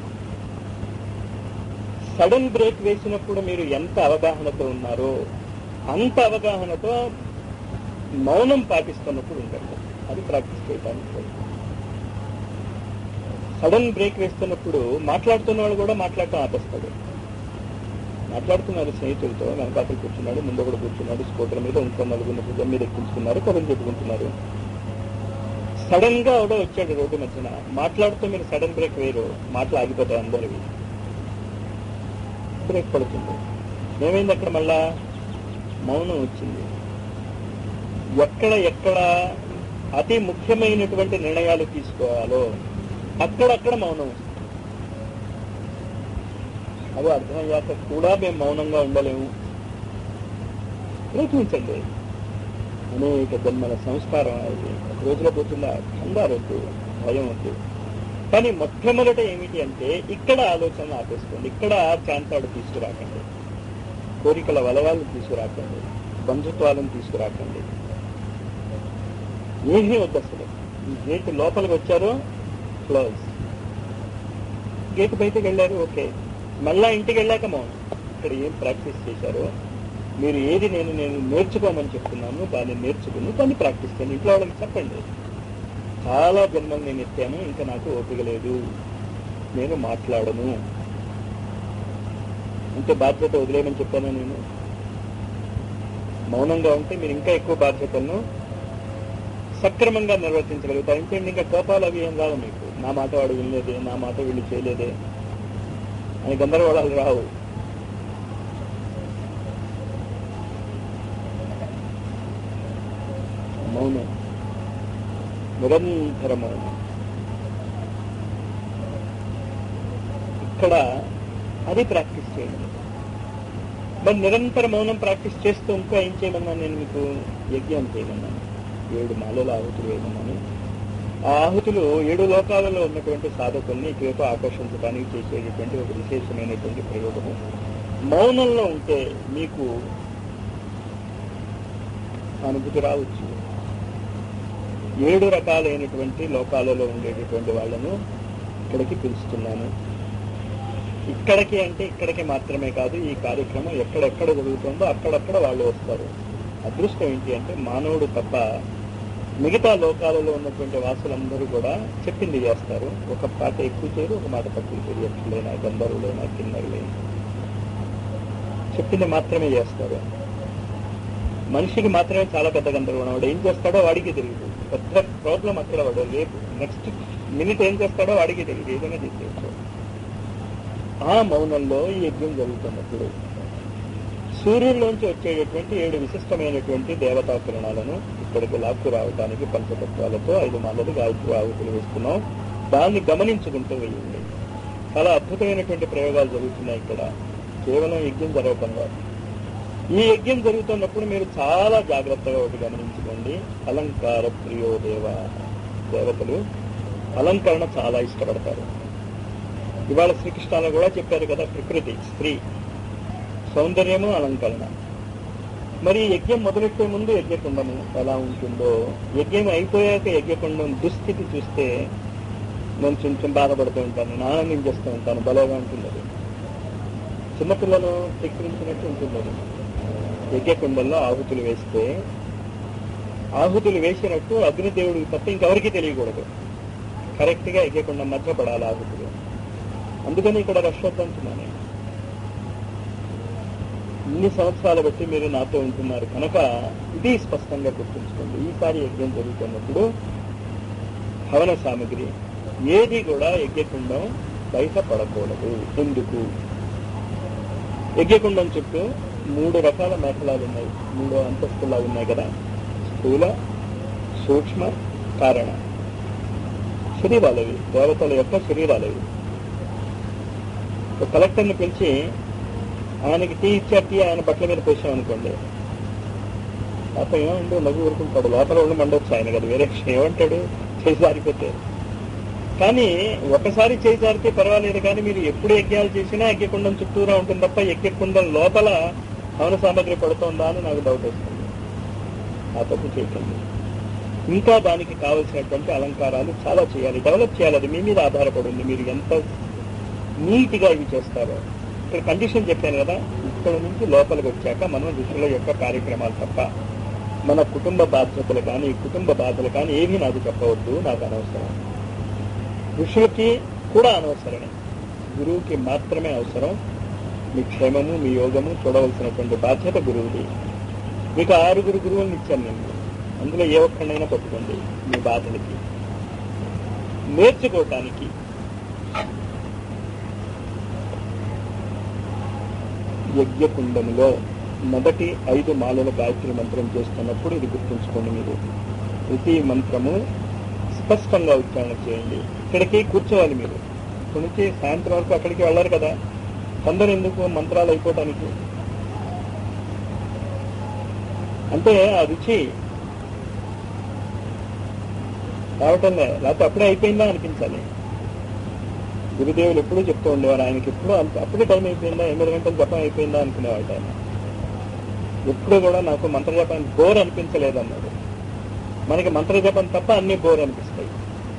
సడన్ బ్రేక్ వేసినప్పుడు మీరు ఎంత అవగాహనతో ఉన్నారో అంత అవగాహనతో మౌనం పాటిస్తున్నప్పుడు ఉండండి అది ప్రాక్టీస్ చేయడానికి సడన్ బ్రేక్ వేస్తున్నప్పుడు మాట్లాడుతున్న వాడు కూడా మాట్లాడటం ఆపేస్తాడు మాట్లాడుతున్నారు స్నేహితులతో వెనకాతలు కూర్చున్నాడు ముందు కూడా కూర్చున్నాడు స్కూటర్ మీద ఇంకో నలుగురు భుజం మీద ఎక్కించుకున్నారు కబుర్లు చెప్పుకుంటున్నారు సడన్ గా ఎవడో వచ్చాడు రోడ్డు మధ్యన మాట్లాడుతూ మీరు సడన్ బ్రేక్ వేయరు మాటలు ఆగిపోతాయి అందరివి బ్రేక్ పడుతుంది ఏమైంది అక్కడ మళ్ళా మౌనం వచ్చింది ఎక్కడ ఎక్కడ అతి ముఖ్యమైనటువంటి నిర్ణయాలు తీసుకోవాలో అక్కడక్కడ మౌనం వస్తుంది అవి అర్థమయ్యాక కూడా మేము మౌనంగా ఉండలేము ప్రయత్నించండి అనేక జన్మల సంస్కారం అది ఒక రోజులో పోతుందా కంగారు వద్దు భయం వద్దు కానీ మొట్టమొదట ఏమిటి అంటే ఇక్కడ ఆలోచన ఆపేసుకోండి ఇక్కడ చాంతాడు తీసుకురాకండి కోరికల వలయాలను తీసుకురాకండి బంధుత్వాలను తీసుకురాకండి ఏమీ వద్దు అసలు ఈ గేట్ లోపలికి వచ్చారో క్లోజ్ గేట్ బయటకు వెళ్ళారు ఓకే మళ్ళా ఇంటికి వెళ్ళాక మౌనం ఇక్కడ ఏం ప్రాక్టీస్ చేశారో మీరు ఏది నేను నేను నేర్చుకోమని చెప్తున్నాను దాన్ని నేర్చుకుని దాన్ని ప్రాక్టీస్ చేయండి ఇంట్లో వాళ్ళకి చెప్పండి చాలా జన్మలు నేను ఎత్తాను ఇంకా నాకు ఓపిక లేదు నేను మాట్లాడను అంటే బాధ్యత వదిలేయమని చెప్పాను నేను మౌనంగా ఉంటే మీరు ఇంకా ఎక్కువ బాధ్యతలను సక్రమంగా నిర్వర్తించగలుగుతారు ఇంకేంటి ఇంకా కోపాలు అవి ఏం రావు మీకు నా మాట వాడు వినలేదే నా మాట వీళ్ళు చేయలేదే అని గందరగోళాలు రావు మౌనం నిరంతర మౌనం ఇక్కడ అది ప్రాక్టీస్ చేయండి మరి నిరంతర మౌనం ప్రాక్టీస్ చేస్తూ ఇంకా ఏం చేయమన్నాను నేను మీకు యజ్ఞం చేయమన్నాను ఏడు మాలల ఆహుతులు వేయమన్నాను ఆ ఆహుతులు ఏడు లోకాలలో ఉన్నటువంటి సాధకుల్ని ఇటువైపు ఆకర్షించడానికి చేసేటటువంటి ఒక విశేషమైనటువంటి ప్రయోగము మౌనంలో ఉంటే మీకు అనుభూతి రావచ్చు ఏడు రకాలైనటువంటి లోకాలలో ఉండేటటువంటి వాళ్ళను ఇక్కడికి పిలుస్తున్నాను ఇక్కడికి అంటే ఇక్కడికి మాత్రమే కాదు ఈ కార్యక్రమం ఎక్కడెక్కడ జరుగుతుందో అక్కడక్కడ వాళ్ళు వస్తారు అదృష్టం ఏంటి అంటే మానవుడు తప్ప మిగతా లోకాలలో ఉన్నటువంటి వాసులందరూ కూడా చెప్పింది చేస్తారు ఒక పాట ఎక్కువ చేయరు ఒక మాట తక్కువ చేయరు యక్షులైనా గంధర్వులైనా కిన్నరులైనా చెప్పింది మాత్రమే చేస్తారు మనిషికి మాత్రమే చాలా పెద్ద గందరగోళం వాడు ఏం చేస్తాడో వాడికి తెలియదు పెద్ద ప్రాబ్లం అక్కడ వాడు రేపు నెక్స్ట్ మినిట్ ఏం చేస్తాడో వాడికి తెలియదు ఏదైనా చేసేయచ్చు ఆ మౌనంలో ఈ యజ్ఞం జరుగుతున్నప్పుడు సూర్యుల్లోంచి వచ్చేటటువంటి ఏడు విశిష్టమైనటువంటి దేవతా కిరణాలను ఇక్కడికి లాక్కు రావడానికి పంచతత్వాలతో ఐదు మాలలు గాయత్రి ఆవుతులు వేస్తున్నాం దాన్ని గమనించుకుంటూ వేయండి చాలా అద్భుతమైనటువంటి ప్రయోగాలు జరుగుతున్నాయి ఇక్కడ కేవలం యజ్ఞం జరగటం కాదు ఈ యజ్ఞం జరుగుతున్నప్పుడు మీరు చాలా జాగ్రత్తగా ఒకటి గమనించుకోండి అలంకార ప్రియో దేవ దేవతలు అలంకరణ చాలా ఇష్టపడతారు ఇవాళ శ్రీకృష్ణాలు కూడా చెప్పారు కదా ప్రకృతి స్త్రీ సౌందర్యము అలంకరణ మరి యజ్ఞం మొదలెట్టే ముందు యజ్ఞకుండము ఎలా ఉంటుందో యజ్ఞం అయిపోయాక యజ్ఞకుండం దుస్థితి చూస్తే నేను కొంచెం బాధపడుతూ ఉంటాను నేను ఆనందించేస్తూ ఉంటాను బలంగా ఉంటుంది అది చిన్నపిల్లలు ఎక్కిరించినట్టు ఉంటుంది అది యజ్ఞకుండంలో ఆహుతులు వేస్తే ఆహుతులు వేసినట్టు అగ్నిదేవుడికి తప్ప ఇంకెవరికి తెలియకూడదు కరెక్ట్ గా యజ్ఞకుండం మధ్య పడాలి ఆహుతులు అందుకని ఇక్కడ రష్ వద్దంటున్నాను నేను. ఇన్ని సంవత్సరాల బట్టి మీరు నాతో ఉంటున్నారు కనుక ఇది స్పష్టంగా గుర్తుంచుకోండి ఈసారి యజ్ఞం జరుగుతున్నప్పుడు హవన సామగ్రి ఏది కూడా యజ్ఞకుండం బయట పడకూడదు ఎందుకు యజ్ఞకుండం చుట్టూ మూడు రకాల మేఖలాలు ఉన్నాయి మూడు అంతస్తులా ఉన్నాయి కదా స్థూల సూక్ష్మ కారణ శరీరాలవి దేవతల యొక్క శరీరాలవి ఒక కలెక్టర్ని పిలిచి ఆయనకి టీ ఇచ్చా టీ ఆయన బట్టల మీద పోసాం అనుకోండి అతను ఏమంటే నవ్వు ఊరుకుంటాడు లోపల ఉండి మండొచ్చు ఆయన కదా వేరే విషయం ఏమంటాడు చేసి జారిపోతే కానీ ఒకసారి చేయి జారితే పర్వాలేదు కానీ మీరు ఎప్పుడు యజ్ఞాలు చేసినా యజ్ఞకుండం చుట్టూరా ఉంటుంది తప్ప యజ్ఞకుండం లోపల హవన సామగ్రి పడుతుందా అని నాకు డౌట్ వస్తుంది ఆ తప్పు చేయకండి ఇంకా దానికి కావలసినటువంటి అలంకారాలు చాలా చేయాలి డెవలప్ చేయాలి అది మీ మీద ఆధారపడి ఉంది మీరు ఎంత నీట్ గా ఇవి చేస్తారో ఇక్కడ కండిషన్ చెప్పాను కదా ఇక్కడ నుంచి లోపలికి వచ్చాక మనం ఋషుల యొక్క కార్యక్రమాలు తప్ప మన కుటుంబ బాధ్యతలు కానీ కుటుంబ బాధలు కానీ ఏమీ నాకు చెప్పవద్దు నాకు అనవసరం ఋషులకి కూడా అనవసరమే గురువుకి మాత్రమే అవసరం మీ క్షేమము మీ యోగము చూడవలసినటువంటి బాధ్యత గురువుది మీకు ఆరుగురు గురువులను ఇచ్చాను నేను అందులో ఏ ఒక్కడైనా పట్టుకోండి మీ బాధలకి నేర్చుకోవటానికి యజ్ఞకుండములో మొదటి ఐదు మాలల గాయత్రి మంత్రం చేస్తున్నప్పుడు ఇది గుర్తుంచుకోండి మీరు ప్రతి మంత్రము స్పష్టంగా ఉచ్చారణ చేయండి ఇక్కడికి కూర్చోవాలి మీరు ఇక్కడి నుంచి సాయంత్రం వరకు అక్కడికి వెళ్ళారు కదా కొందరు ఎందుకు మంత్రాలు అయిపోవటానికి అంటే ఆ రుచి రావటంలే లేకపోతే అప్పుడే అయిపోయిందా అనిపించాలి గురుదేవులు ఎప్పుడూ చెప్తూ ఉండేవారు ఆయనకి ఎప్పుడు అంత అప్పుడే టైం అయిపోయిందా ఎనిమిది గంటల జపం అయిపోయిందా అనుకునేవాడు ఆయన ఎప్పుడు కూడా నాకు మంత్రజపం బోర్ అనిపించలేదు అన్నాడు మనకి మంత్రజపం తప్ప అన్ని బోర్ అనిపిస్తాయి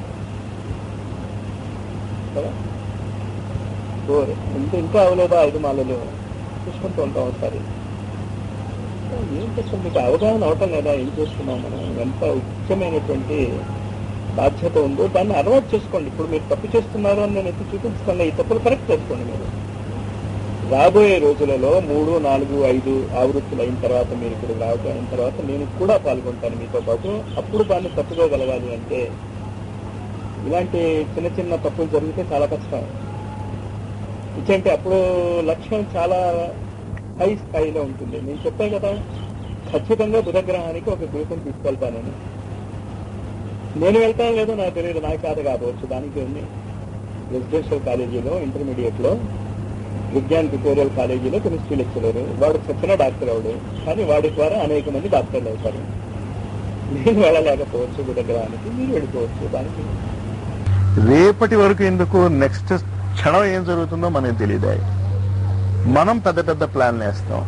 కదా బోర్ ఇంకా ఇంకా అవలేదా ఐదు మాలలు చూసుకుంటూ ఉంటాం ఒకసారి ఏం చేస్తాం మీకు అవగాహన అవటం లేదా ఏం చేస్తున్నాం మనం ఎంత ముఖ్యమైనటువంటి బాధ్యత ఉందో దాన్ని అలవాటు చేసుకోండి ఇప్పుడు మీరు తప్పు చేస్తున్నారు అని నేను ఎత్తి చూపించుకోండి ఈ తప్పులు కరెక్ట్ చేసుకోండి మీరు రాబోయే రోజులలో మూడు నాలుగు ఐదు ఆవృత్తులు అయిన తర్వాత మీరు ఇక్కడ రావటం అయిన తర్వాత నేను కూడా పాల్గొంటాను మీతో పాటు అప్పుడు దాన్ని తప్పుకోగలగాలి అంటే ఇలాంటి చిన్న చిన్న తప్పులు జరిగితే చాలా కష్టం ఇచ్చంటే అప్పుడు లక్ష్యం చాలా హై స్థాయిలో ఉంటుంది నేను చెప్పాను కదా ఖచ్చితంగా బుధగ్రహానికి ఒక గ్రూపం తీసుకెళ్తానని నేను వెళ్తాను లేదో నాకు తెలియదు నాకు కాదు కావచ్చు దానికి ఉంది రెసిడెన్షియల్ కాలేజీలో ఇంటర్మీడియట్ లో విజ్ఞాన్ ట్యూటోరియల్ కాలేజీలో కెమిస్ట్రీ లెక్చరర్ వాడు చచ్చిన డాక్టర్ అవడు కానీ వాడి ద్వారా అనేక మంది డాక్టర్లు అవుతారు నేను వెళ్ళలేకపోవచ్చు బుధగ్రహానికి మీరు వెళ్ళిపోవచ్చు దానికి రేపటి వరకు ఎందుకు నెక్స్ట్ క్షణం ఏం జరుగుతుందో మనకి తెలియదు మనం పెద్ద పెద్ద ప్లాన్లు వేస్తాం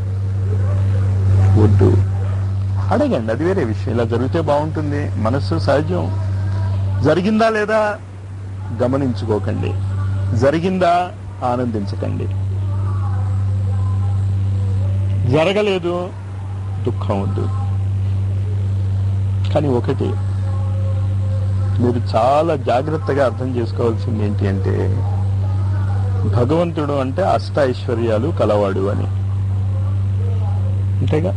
వద్దు అడగండి అది వేరే విషయం ఇలా జరిగితే బాగుంటుంది మనస్సు సహజం జరిగిందా లేదా గమనించుకోకండి జరిగిందా ఆనందించకండి జరగలేదు దుఃఖం వద్దు కానీ ఒకటి మీరు చాలా జాగ్రత్తగా అర్థం చేసుకోవాల్సింది ఏంటి అంటే భగవంతుడు అంటే అష్ట ఐశ్వర్యాలు కలవాడు అని అంతేగా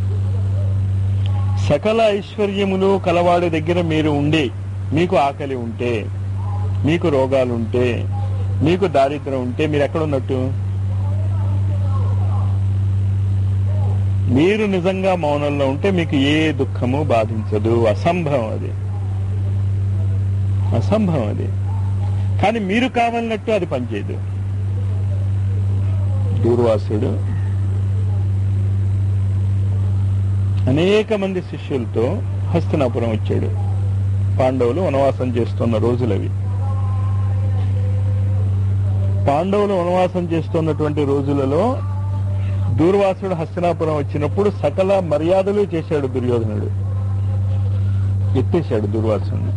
సకల ఐశ్వర్యములు కలవాడి దగ్గర మీరు ఉండి మీకు ఆకలి ఉంటే మీకు రోగాలు ఉంటే మీకు దారిద్ర్యం ఉంటే మీరు ఎక్కడున్నట్టు మీరు నిజంగా మౌనంలో ఉంటే మీకు ఏ దుఃఖము బాధించదు అసంభవం అది అసంభవం అది కానీ మీరు కావాలన్నట్టు అది పనిచేయదు దూర్వాసుడు అనేక మంది శిష్యులతో హస్తినాపురం వచ్చాడు పాండవులు వనవాసం చేస్తున్న రోజులవి పాండవులు వనవాసం చేస్తున్నటువంటి రోజులలో దూర్వాసుడు హస్తినాపురం వచ్చినప్పుడు సకల మర్యాదలు చేశాడు దుర్యోధనుడు ఎత్తేశాడు దుర్వాసుడిని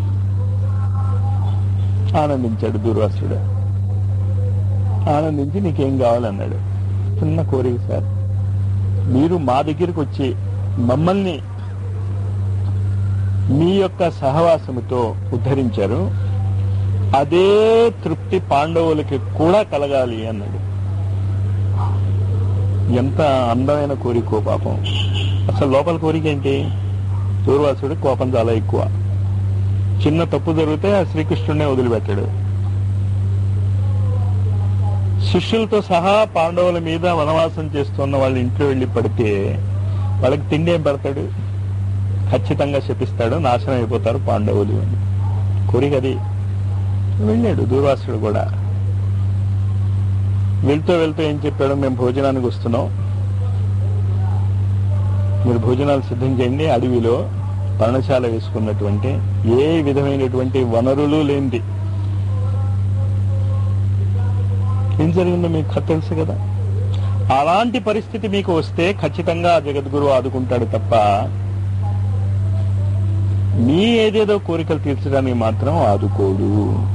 ఆనందించాడు దూర్వాసుడు ఆనందించి నీకేం కావాలన్నాడు చిన్న కోరిక సార్ మీరు మా దగ్గరికి వచ్చి మమ్మల్ని మీ యొక్క సహవాసముతో ఉద్ధరించారు అదే తృప్తి పాండవులకి కూడా కలగాలి అన్నాడు ఎంత అందమైన కోరికో పాపం అసలు లోపల కోరిక ఏంటి దూర్వాసుడి కోపం చాలా ఎక్కువ చిన్న తప్పు జరిగితే ఆ శ్రీకృష్ణుడినే వదిలిపెట్టాడు శిష్యులతో సహా పాండవుల మీద వనవాసం చేస్తున్న వాళ్ళ ఇంట్లో వెళ్ళి పడితే వాళ్ళకి తిండి ఏం పెడతాడు ఖచ్చితంగా శపిస్తాడు నాశనం అయిపోతారు పాండవులు అని కోరిక అది వెళ్ళాడు దూర్వాసుడు కూడా వెళ్తూ వెళ్తూ ఏం చెప్పాడు మేము భోజనానికి వస్తున్నాం మీరు భోజనాలు సిద్ధం చేయండి అడవిలో పర్ణశాల వేసుకున్నటువంటి ఏ విధమైనటువంటి వనరులు లేనిది ఏం జరిగిందో మీకు కథ తెలుసు కదా అలాంటి పరిస్థితి మీకు వస్తే ఖచ్చితంగా ఆ జగద్గురు ఆదుకుంటాడు తప్ప మీ ఏదేదో కోరికలు తీర్చడానికి మాత్రం ఆదుకోడు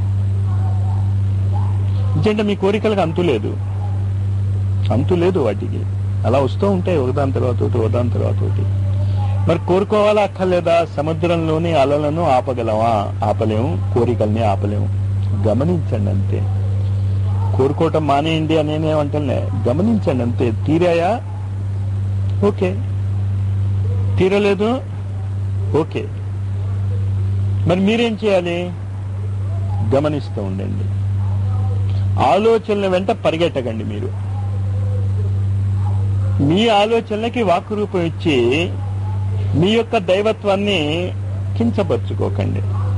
ఎందుకంటే మీ కోరికలకు అంతు లేదు అంతు లేదు వాటికి అలా వస్తూ ఉంటాయి ఒకదాని తర్వాత ఒకటి ఒకదాని తర్వాత ఒకటి మరి కోరుకోవాలా అక్కర్లేదా సముద్రంలోని అలలను ఆపగలమా ఆపలేము కోరికల్ని ఆపలేము గమనించండి అంతే కోరుకోవటం మానేయండి అని నేనేమంటలే గమనించండి అంతే తీరాయా ఓకే తీరలేదు ఓకే మరి మీరేం చేయాలి గమనిస్తూ ఉండండి ఆలోచనల వెంట పరిగెట్టకండి మీరు మీ ఆలోచనలకి వాక్కు రూపం ఇచ్చి మీ యొక్క దైవత్వాన్ని కించపరుచుకోకండి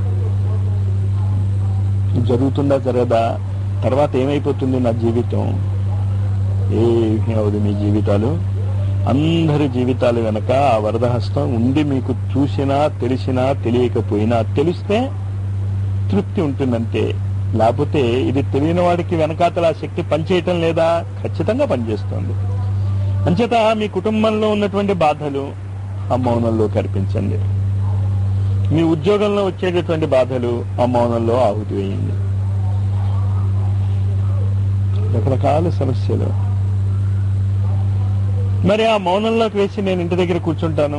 జరుగుతుందా జరగదా తర్వాత ఏమైపోతుంది నా జీవితం ఏమీ అవదు మీ జీవితాలు అందరి జీవితాలు వెనక ఆ వరదహస్తం ఉండి మీకు చూసినా తెలిసినా తెలియకపోయినా తెలిస్తే తృప్తి ఉంటుందంతే లేకపోతే ఇది తెలియని వాడికి వెనకాతల ఆ శక్తి పనిచేయటం లేదా ఖచ్చితంగా పనిచేస్తుంది అంచేత మీ కుటుంబంలో ఉన్నటువంటి బాధలు ఆ మౌనంలో కనిపించండి మీ ఉద్యోగంలో వచ్చేటటువంటి బాధలు ఆ మౌనంలో ఆహుతి వేయండి రకరకాల సమస్యలు మరి ఆ మౌనంలోకి వేసి నేను ఇంటి దగ్గర కూర్చుంటాను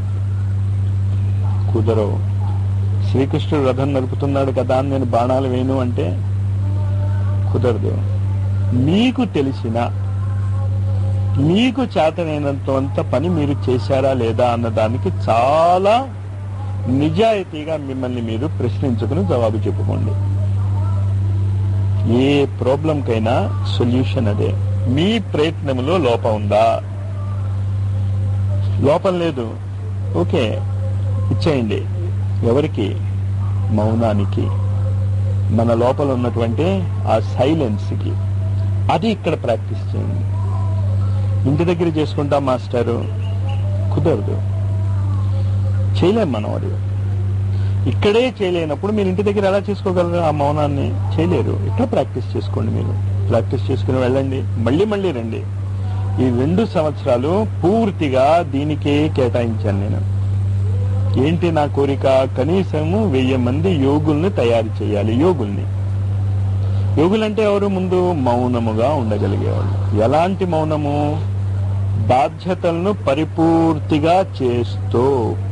కుదరవు శ్రీకృష్ణుడు రథం నడుపుతున్నాడు కదా అని నేను బాణాలు వేయను అంటే కుదరదు మీకు తెలిసిన మీకు చేతనైనంత పని మీరు చేశారా లేదా అన్న దానికి చాలా నిజాయితీగా మిమ్మల్ని మీరు ప్రశ్నించుకుని జవాబు చెప్పుకోండి ఏ ప్రాబ్లంకైనా సొల్యూషన్ అదే మీ ప్రయత్నంలో లోపం ఉందా లోపం లేదు ఓకే ఇచ్చేయండి ఎవరికి మౌనానికి మన లోపల ఉన్నటువంటి ఆ సైలెన్స్కి అది ఇక్కడ ప్రాక్టీస్ చేయండి ఇంటి దగ్గర చేసుకుంటాం మాస్టారు కుదరదు చేయలేం మనం అది ఇక్కడే చేయలేనప్పుడు మీరు ఇంటి దగ్గర ఎలా చేసుకోగలరు ఆ మౌనాన్ని చేయలేరు ఇక్కడ ప్రాక్టీస్ చేసుకోండి మీరు ప్రాక్టీస్ చేసుకుని వెళ్ళండి మళ్ళీ మళ్ళీ రండి ఈ రెండు సంవత్సరాలు పూర్తిగా దీనికే కేటాయించాను నేను ఏంటి నా కోరిక కనీసము వెయ్యి మంది యోగుల్ని తయారు చేయాలి యోగుల్ని యోగులంటే ఎవరు ముందు మౌనముగా ఉండగలిగేవాళ్ళు ఎలాంటి మౌనము బాధ్యతలను పరిపూర్తిగా చేస్తూ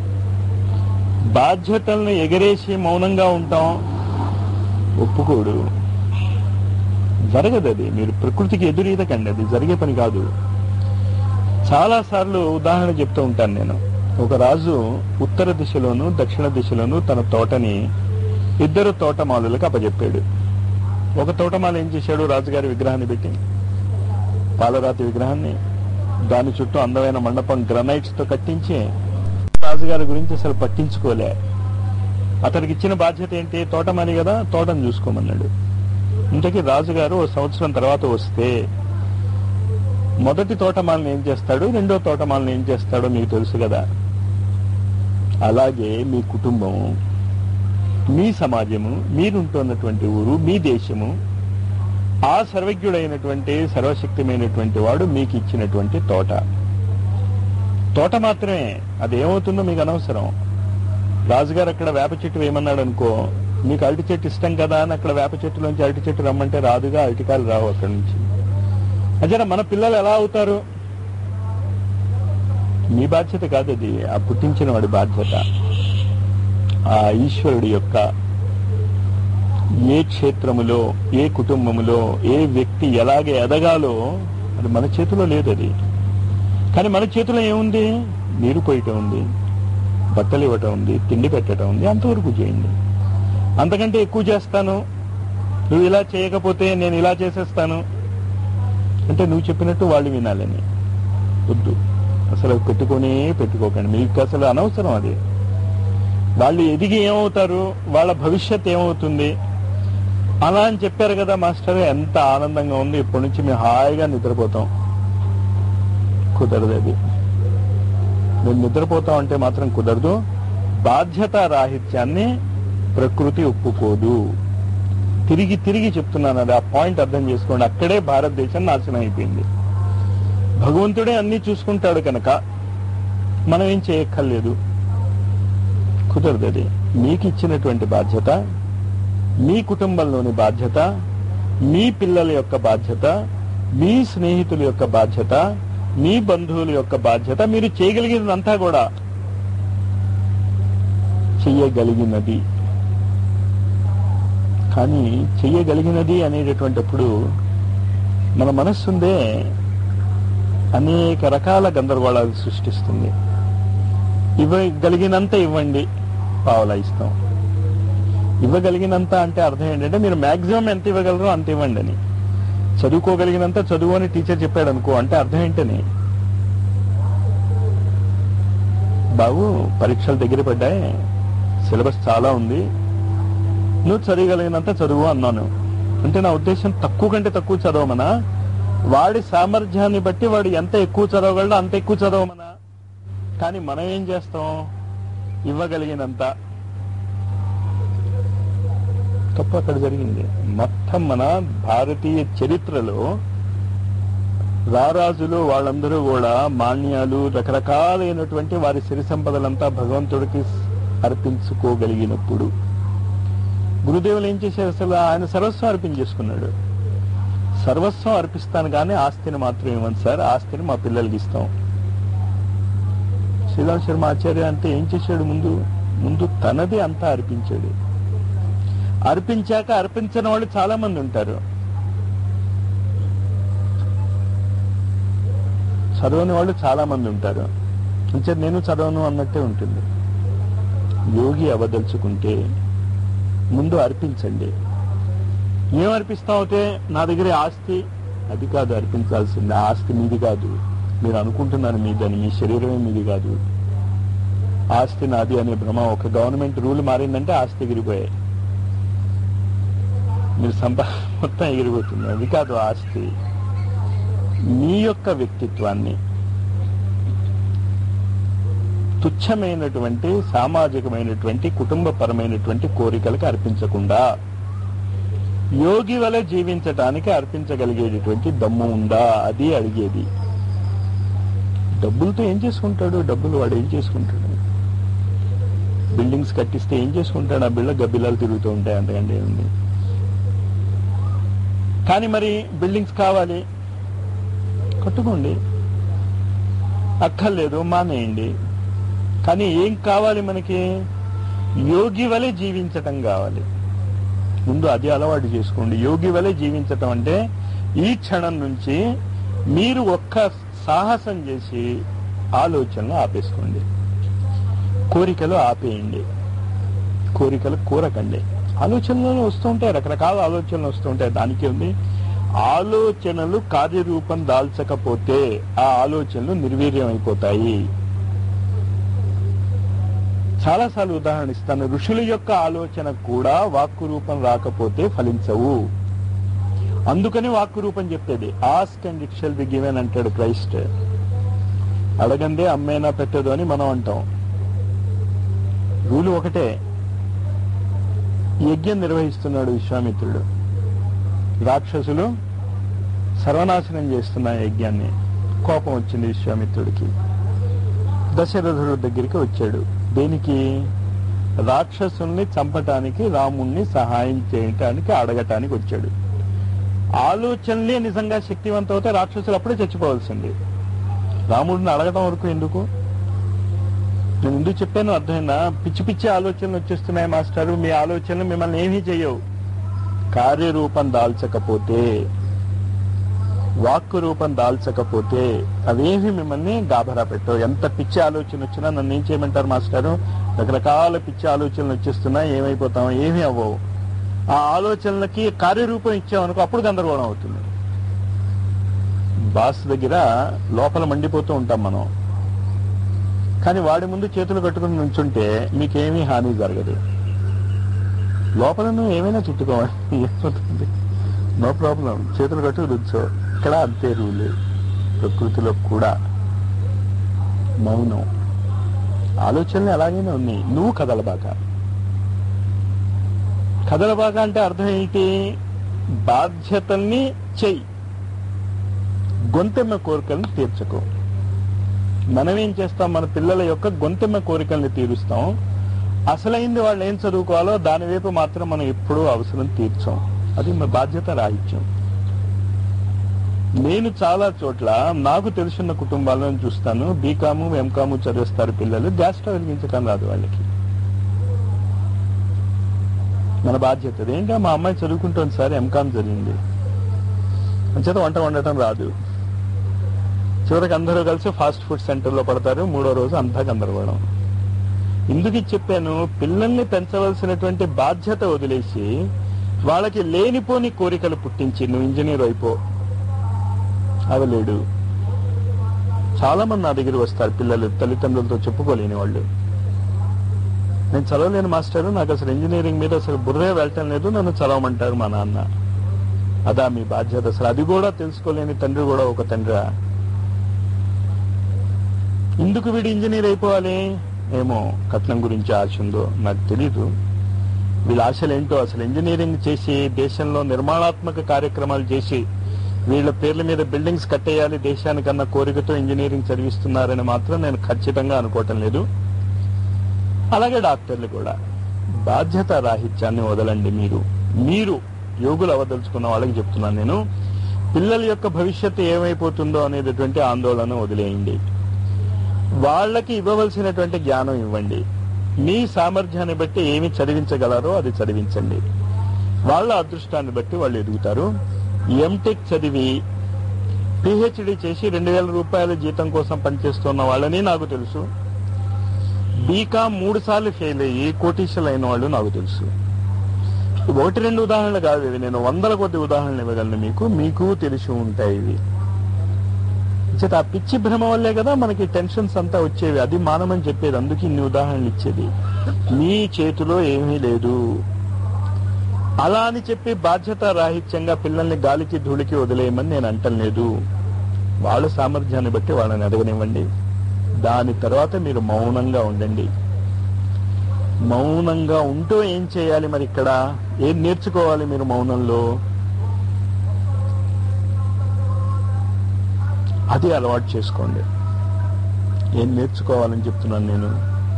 బాధ్యతలను ఎగరేసి మౌనంగా ఉంటాం ఒప్పుకోడు జరగదు అది మీరు ప్రకృతికి ఎదురీదకండి అది జరిగే పని కాదు చాలా సార్లు ఉదాహరణ చెప్తూ ఉంటాను నేను ఒక రాజు ఉత్తర దిశలోను దక్షిణ దిశలోను తన తోటని ఇద్దరు తోటమాలులకు అప్పచెప్పాడు ఒక తోటమాల ఏం చేశాడు రాజుగారి విగ్రహాన్ని పెట్టి పాలరాతి విగ్రహాన్ని దాని చుట్టూ అందమైన మండపం గ్రనైట్స్ తో కట్టించి రాజుగారి గురించి అసలు పట్టించుకోలే అతనికి ఇచ్చిన బాధ్యత ఏంటి తోటమాలి కదా తోటను చూసుకోమన్నాడు ఇంతకీ రాజుగారు ఓ సంవత్సరం తర్వాత వస్తే మొదటి తోటమాలను ఏం చేస్తాడు రెండో తోటమాలను ఏం చేస్తాడో మీకు తెలుసు కదా అలాగే మీ కుటుంబం మీ సమాజము మీరుంటున్నటువంటి ఊరు మీ దేశము ఆ సర్వజ్ఞుడైనటువంటి సర్వశక్తిమైనటువంటి వాడు మీకు ఇచ్చినటువంటి తోట తోట మాత్రమే అది ఏమవుతుందో మీకు అనవసరం రాజుగారు అక్కడ వేప చెట్టు వేయమన్నాడు అనుకో మీకు అరటి చెట్టు ఇష్టం కదా అని అక్కడ వేప చెట్టులోంచి అరటి చెట్టు రమ్మంటే రాదుగా అరటికాయలు రావు అక్కడి నుంచి అజర మన పిల్లలు ఎలా అవుతారు మీ బాధ్యత కాదు అది ఆ పుట్టించిన వాడి బాధ్యత ఆ ఈశ్వరుడి యొక్క ఏ క్షేత్రములో ఏ కుటుంబములో ఏ వ్యక్తి ఎలాగే ఎదగాలో అది మన చేతిలో లేదు అది కానీ మన చేతిలో ఏముంది నీరు పోయటం ఉంది బట్టలు ఇవ్వటం ఉంది తిండి పెట్టడం ఉంది అంతవరకు చేయండి అంతకంటే ఎక్కువ చేస్తాను నువ్వు ఇలా చేయకపోతే నేను ఇలా చేసేస్తాను అంటే నువ్వు చెప్పినట్టు వాళ్ళు వినాలని వద్దు అసలు అది పెట్టుకొని పెట్టుకోకండి మీకు అసలు అనవసరం అది వాళ్ళు ఎదిగి ఏమవుతారు వాళ్ళ భవిష్యత్ ఏమవుతుంది అలా అని చెప్పారు కదా మాస్టర్ ఎంత ఆనందంగా ఉంది ఇప్పటి నుంచి మేము హాయిగా నిద్రపోతాం కుదరదు అది మేము నిద్రపోతాం అంటే మాత్రం కుదరదు బాధ్యత రాహిత్యాన్ని ప్రకృతి ఒప్పుకోదు తిరిగి తిరిగి చెప్తున్నాను అది ఆ పాయింట్ అర్థం చేసుకోండి అక్కడే భారతదేశం నాశనం అయిపోయింది భగవంతుడే అన్ని చూసుకుంటాడు కనుక మనం ఏం చేయక్కర్లేదు కుదరదు అది మీకు ఇచ్చినటువంటి బాధ్యత మీ కుటుంబంలోని బాధ్యత మీ పిల్లల యొక్క బాధ్యత మీ స్నేహితుల యొక్క బాధ్యత మీ బంధువుల యొక్క బాధ్యత మీరు చేయగలిగినంతా కూడా చెయ్యగలిగినది కానీ చెయ్యగలిగినది అనేటటువంటిప్పుడు మన మనస్సుందే అనేక రకాల గందరగోళాలు సృష్టిస్తుంది ఇవ్వగలిగినంత ఇవ్వండి పావలా ఇస్తాం ఇవ్వగలిగినంత అంటే అర్థం ఏంటంటే మీరు మాక్సిమం ఎంత ఇవ్వగలరో అంత ఇవ్వండి అని చదువుకోగలిగినంత చదువు అని టీచర్ చెప్పాడు అనుకో అంటే అర్థం ఏంటని బాబు పరీక్షలు దగ్గర పడ్డాయి సిలబస్ చాలా ఉంది నువ్వు చదవగలిగినంత చదువు అన్నాను అంటే నా ఉద్దేశం తక్కువ కంటే తక్కువ చదవమనా వాడి సామర్థ్యాన్ని బట్టి వాడు ఎంత ఎక్కువ చదవగలడో అంత ఎక్కువ చదవమనా కానీ మనం ఏం చేస్తాం ఇవ్వగలిగినంత తప్పు అక్కడ జరిగింది మొత్తం మన భారతీయ చరిత్రలో రారాజులు వాళ్ళందరూ కూడా మాన్యాలు రకరకాలైనటువంటి వారి సిరి సంపదలంతా భగవంతుడికి అర్పించుకోగలిగినప్పుడు గురుదేవులు ఏం చేశారు అసలు ఆయన సర్వస్వం అర్పించేసుకున్నాడు సర్వస్వం అర్పిస్తాను కానీ ఆస్తిని మాత్రం ఇవ్వండి సార్ ఆస్తిని మా పిల్లలకి ఇస్తాం శ్రీరామ్ శర్మ ఆచార్య అంటే ఏం చేశాడు ముందు ముందు తనది అంతా అర్పించాడు అర్పించాక అర్పించని వాళ్ళు చాలా మంది ఉంటారు చదవని వాళ్ళు చాలా మంది ఉంటారు అంటే నేను చదవను అన్నట్టే ఉంటుంది యోగి అవదలుచుకుంటే ముందు అర్పించండి ఏం అర్పిస్తాం అయితే నా దగ్గర ఆస్తి అది కాదు అర్పించాల్సింది ఆ ఆస్తి మీది కాదు మీరు అనుకుంటున్నారు మీదని మీ శరీరమే మీది కాదు ఆస్తి నాది అనే భ్రమ ఒక గవర్నమెంట్ రూల్ మారిందంటే ఆస్తి ఎగిరిపోయాయి మీరు సంపా మొత్తం ఎగిరిపోతుంది అది కాదు ఆస్తి మీ యొక్క వ్యక్తిత్వాన్ని తుచ్చమైనటువంటి సామాజికమైనటువంటి కుటుంబపరమైనటువంటి కోరికలకు అర్పించకుండా యోగి వల్ల జీవించటానికి అర్పించగలిగేటటువంటి దమ్ము ఉందా అది అడిగేది డబ్బులతో ఏం చేసుకుంటాడు డబ్బులు వాడు ఏం చేసుకుంటాడు బిల్డింగ్స్ కట్టిస్తే ఏం చేసుకుంటాడు ఆ బిళ్ళ గబ్బిలాలు తిరుగుతూ ఉంటాయి అంతకంటే ఏముంది కానీ మరి బిల్డింగ్స్ కావాలి కట్టుకోండి అక్కర్లేదు మానేయండి కానీ ఏం కావాలి మనకి యోగి వలె జీవించటం కావాలి ముందు అది అలవాటు చేసుకోండి యోగి వలె జీవించటం అంటే ఈ క్షణం నుంచి మీరు ఒక్క సాహసం చేసి ఆలోచనలు ఆపేసుకోండి కోరికలు ఆపేయండి కోరికలు కూరకండి ఆలోచనలు వస్తూ ఉంటాయి రకరకాల ఆలోచనలు వస్తూ ఉంటాయి దానికి ఉంది ఆలోచనలు కార్యరూపం దాల్చకపోతే ఆ ఆలోచనలు నిర్వీర్యం అయిపోతాయి చాలాసార్లు ఉదాహరణ ఇస్తాను ఋషుల యొక్క ఆలోచన కూడా వాక్కు రూపం రాకపోతే ఫలించవు అందుకని వాక్కు రూపం చెప్పేది ask and it shall be given అంటాడు క్రైస్ట్ అడగందే అమ్మేనా పెట్టదు అని మనం అంటాం రూలు ఒకటే యజ్ఞం నిర్వహిస్తున్నాడు విశ్వామిత్రుడు రాక్షసులు సర్వనాశనం చేస్తున్న యజ్ఞాన్ని కోపం వచ్చింది విశ్వామిత్రుడికి దశరథుడు దగ్గరికి వచ్చాడు దేనికి రాక్షసుల్ని చంపటానికి రాముణ్ణి సహాయం చేయటానికి అడగటానికి వచ్చాడు ఆలోచనలే నిజంగా శక్తివంతం అవుతే రాక్షసులు అప్పుడే చచ్చిపోవాల్సింది రాముడిని అడగటం వరకు ఎందుకు నేను ఎందుకు చెప్పాను అర్థమైందా పిచ్చి పిచ్చి ఆలోచనలు వచ్చేస్తున్నాయి మాస్టారు మీ ఆలోచనలు మిమ్మల్ని ఏమీ చెయ్యవు కార్యరూపం దాల్చకపోతే వాక్కు రూపం దాల్చకపోతే అవేమి మిమ్మల్ని గాభరా పెట్టవు ఎంత పిచ్చి ఆలోచన వచ్చినా నన్ను ఏం చేయమంటారు మాస్టారు రకరకాల పిచ్చి ఆలోచనలు వచ్చేస్తున్నా ఏమైపోతాం ఏమీ అవ్వవు ఆ ఆలోచనలకి కార్యరూపం ఇచ్చామనుకో అప్పుడు గందరగోళం అవుతుంది బాస్ దగ్గర లోపల మండిపోతూ ఉంటాం మనం కానీ వాడి ముందు చేతులు కట్టుకుని నుంచుంటే మీకేమీ హాని జరగదు లోపల నువ్వు ఏమైనా చుట్టుకోవాలి ఏమవుతుంది నో ప్రాబ్లం చేతులు కట్టుకు రుచ్చో ఇక్కడ అంతే రూల్ ప్రకృతిలో కూడా మౌనం ఆలోచనలు అలాగనే ఉన్నాయి నువ్వు కదలబాక కదలబాక అంటే అర్థం ఏంటి బాధ్యతల్ని చెయ్యి గొంతెమ్మ కోరికలను తీర్చకు మనమేం చేస్తాం మన పిల్లల యొక్క గొంతెమ్మ కోరికల్ని తీరుస్తాం అసలైంది వాళ్ళు ఏం చదువుకోవాలో దాని వైపు మాత్రం మనం ఎప్పుడూ అవసరం తీర్చాం అది మన బాధ్యత రాహిత్యం నేను చాలా చోట్ల నాకు తెలుసున్న కుటుంబాలను చూస్తాను బీకాము ఎంకాము చదివిస్తారు పిల్లలు గ్యాస్ స్టవ్ వెలిగించడం రాదు వాళ్ళకి మన బాధ్యత ఏంటో మా అమ్మాయి చదువుకుంటుంది సార్ ఎంకామ్ జరిగింది అంచేత వంట వండటం రాదు చివరికి అందరూ కలిసి ఫాస్ట్ ఫుడ్ సెంటర్లో పడతారు మూడో రోజు అంతా గందరగోళం ఇందుకు ఇది చెప్పాను పిల్లల్ని పెంచవలసినటువంటి బాధ్యత వదిలేసి వాళ్ళకి లేనిపోని కోరికలు పుట్టించి నువ్వు ఇంజనీర్ అయిపో అవలేడు చాలా మంది నా దగ్గర వస్తారు పిల్లలు తల్లిదండ్రులతో చెప్పుకోలేని వాళ్ళు నేను చదవలేను మాస్టర్ నాకు అసలు ఇంజనీరింగ్ మీద అసలు బుర్రే వెళ్ళటం లేదు నన్ను చదవమంటారు మా నాన్న అదా మీ బాధ్యత అసలు అది కూడా తెలుసుకోలేని తండ్రి కూడా ఒక తండ్రి ఎందుకు వీడు ఇంజనీర్ అయిపోవాలి ఏమో కట్నం గురించి ఆశ ఉందో నాకు తెలీదు వీళ్ళ ఆశలు ఏంటో అసలు ఇంజనీరింగ్ చేసి దేశంలో నిర్మాణాత్మక కార్యక్రమాలు చేసి వీళ్ళ పేర్ల మీద బిల్డింగ్స్ కట్టేయాలి దేశానికన్న కోరికతో ఇంజనీరింగ్ చదివిస్తున్నారని మాత్రం నేను ఖచ్చితంగా అనుకోవటం లేదు అలాగే డాక్టర్లు కూడా బాధ్యత రాహిత్యాన్ని వదలండి మీరు మీరు యోగులు అవదలుచుకున్న వాళ్ళకి చెప్తున్నాను నేను పిల్లల యొక్క భవిష్యత్తు ఏమైపోతుందో అనేటటువంటి ఆందోళన వదిలేయండి వాళ్ళకి ఇవ్వవలసినటువంటి జ్ఞానం ఇవ్వండి మీ సామర్థ్యాన్ని బట్టి ఏమి చదివించగలరో అది చదివించండి వాళ్ళ అదృష్టాన్ని బట్టి వాళ్ళు ఎదుగుతారు ఎంటెక్ చదివి పిహెచ్డి చేసి రెండు వేల రూపాయల జీతం కోసం పనిచేస్తున్న వాళ్ళని నాకు తెలుసు బీకామ్ మూడు సార్లు ఫెయిల్ అయ్యి కోటీశ్వరులు అయిన వాళ్ళు నాకు తెలుసు ఒకటి రెండు ఉదాహరణలు కాదు ఇవి నేను వందల కొద్ది ఉదాహరణలు ఇవ్వగలను మీకు మీకు తెలిసి ఉంటాయి ఇవి చేత ఆ పిచ్చి భ్రమ వల్లే కదా మనకి టెన్షన్స్ అంతా వచ్చేవి అది మానమని చెప్పేది అందుకే ఇన్ని ఉదాహరణలు ఇచ్చేది మీ చేతిలో ఏమీ లేదు అలా అని చెప్పి బాధ్యత రాహిత్యంగా పిల్లల్ని గాలికి ధూళికి వదిలేయమని నేను అంటలేదు వాళ్ళ సామర్థ్యాన్ని బట్టి వాళ్ళని ఎదగనివ్వండి దాని తర్వాత మీరు మౌనంగా ఉండండి మౌనంగా ఉంటూ ఏం చేయాలి మరి ఇక్కడ ఏం నేర్చుకోవాలి మీరు మౌనంలో అది అలవాటు చేసుకోండి ఏం నేర్చుకోవాలని చెప్తున్నాను నేను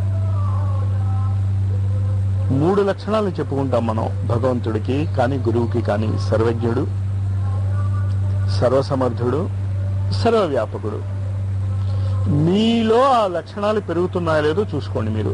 మూడు లక్షణాలు చెప్పుకుంటాం మనం భగవంతుడికి కానీ గురువుకి కానీ సర్వజ్ఞుడు సర్వసమర్థుడు సర్వవ్యాపకుడు మీలో ఆ లక్షణాలు పెరుగుతున్నాయో లేదో చూసుకోండి మీరు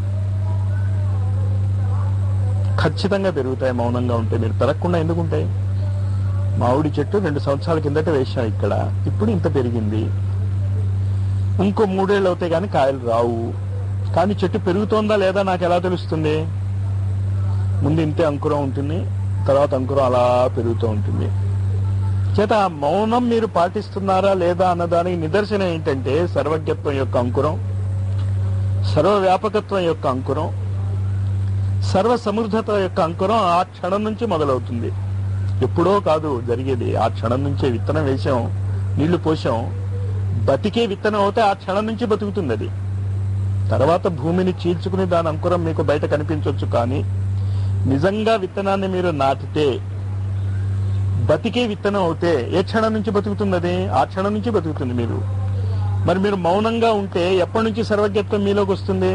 ఖచ్చితంగా పెరుగుతాయి మౌనంగా ఉంటే మీరు పెరగకుండా ఎందుకు ఉంటాయి మామిడి చెట్టు రెండు సంవత్సరాల కిందట వేసాం ఇక్కడ ఇప్పుడు ఇంత పెరిగింది ఇంకో మూడేళ్ళు అవుతాయి కానీ కాయలు రావు కానీ చెట్టు పెరుగుతోందా లేదా నాకు ఎలా తెలుస్తుంది ముందు ఇంతే అంకురం ఉంటుంది తర్వాత అంకురం అలా పెరుగుతూ ఉంటుంది చేత ఆ మౌనం మీరు పాటిస్తున్నారా లేదా అన్నదానికి నిదర్శనం ఏంటంటే సర్వజ్ఞత్వం యొక్క అంకురం సర్వవ్యాపకత్వం యొక్క అంకురం సర్వ సమృద్ధత యొక్క అంకురం ఆ క్షణం నుంచి మొదలవుతుంది ఎప్పుడో కాదు జరిగేది ఆ క్షణం నుంచే విత్తనం వేశాం నీళ్లు పోసాం బతికే విత్తనం అవుతే ఆ క్షణం నుంచి బతుకుతుంది అది తర్వాత భూమిని చీల్చుకుని దాని అంకురం మీకు బయట కనిపించవచ్చు కానీ నిజంగా విత్తనాన్ని మీరు నాటితే బతికే విత్తనం అవుతే ఏ క్షణం నుంచి బతుకుతుంది అది ఆ క్షణం నుంచి బతుకుతుంది మీరు మరి మీరు మౌనంగా ఉంటే ఎప్పటి నుంచి సర్వజ్ఞత్వం మీలోకి వస్తుంది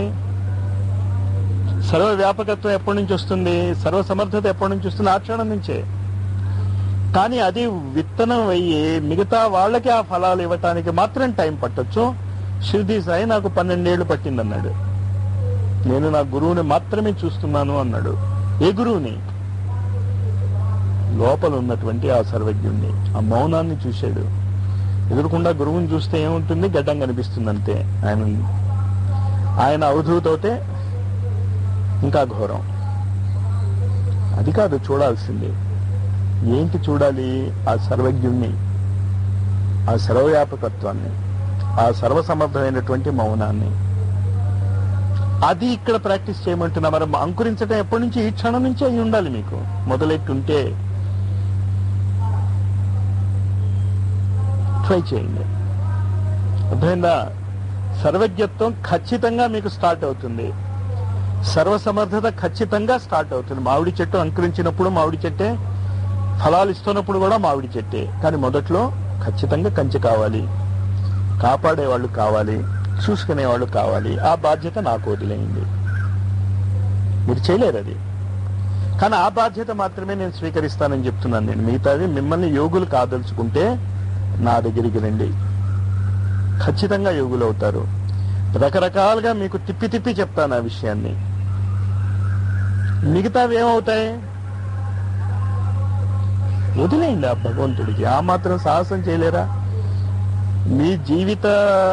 సర్వ వ్యాపకత్వం ఎప్పటి నుంచి వస్తుంది సర్వ సమర్థత ఎప్పటి నుంచి వస్తుంది ఆ క్షణం నుంచే కానీ అది విత్తనం అయ్యి మిగతా వాళ్ళకి ఆ ఫలాలు ఇవ్వటానికి మాత్రం టైం పట్టొచ్చు షిర్దీ సాయి నాకు పన్నెండేళ్లు పట్టిందన్నాడు నేను నా గురువుని మాత్రమే చూస్తున్నాను అన్నాడు ఏ గురువుని లోపల ఉన్నటువంటి ఆ సర్వజ్ఞుణ్ణి ఆ మౌనాన్ని చూశాడు ఎదురుకుండా గురువుని చూస్తే ఏముంటుంది గడ్డం కనిపిస్తుంది అంతే ఆయన ఆయన అవధూతవుతే ఇంకా ఘోరం అది కాదు చూడాల్సింది ఏంటి చూడాలి ఆ సర్వజ్ఞుణ్ణి ఆ సర్వవ్యాపకత్వాన్ని ఆ సర్వసమర్థమైనటువంటి మౌనాన్ని అది ఇక్కడ ప్రాక్టీస్ చేయమంటున్నా మరి అంకురించడం ఎప్పటి నుంచి ఈ క్షణం నుంచి అయి ఉండాలి మీకు మొదలెట్టుంటే ట్రై చేయండి అర్థమైందా సర్వజ్ఞత్వం ఖచ్చితంగా మీకు స్టార్ట్ అవుతుంది సర్వసమర్థత ఖచ్చితంగా స్టార్ట్ అవుతుంది మామిడి చెట్టు అంకురించినప్పుడు మామిడి చెట్టే ఫలాలు ఇస్తున్నప్పుడు కూడా మామిడి చెట్టే కానీ మొదట్లో ఖచ్చితంగా కంచె కావాలి కాపాడే వాళ్ళు కావాలి చూసుకునే వాళ్ళు కావాలి ఆ బాధ్యత నాకు వదిలేయండి మీరు చేయలేరు అది కానీ ఆ బాధ్యత మాత్రమే నేను స్వీకరిస్తానని చెప్తున్నాను నేను మిగతాది మిమ్మల్ని యోగులు కాదలుచుకుంటే నా దగ్గరికి రండి ఖచ్చితంగా యోగులు అవుతారు రకరకాలుగా మీకు తిప్పి తిప్పి చెప్తాను ఆ విషయాన్ని మిగతావి ఏమవుతాయి వదిలేయండి ఆ భగవంతుడికి ఆ మాత్రం సాహసం చేయలేరా మీ జీవిత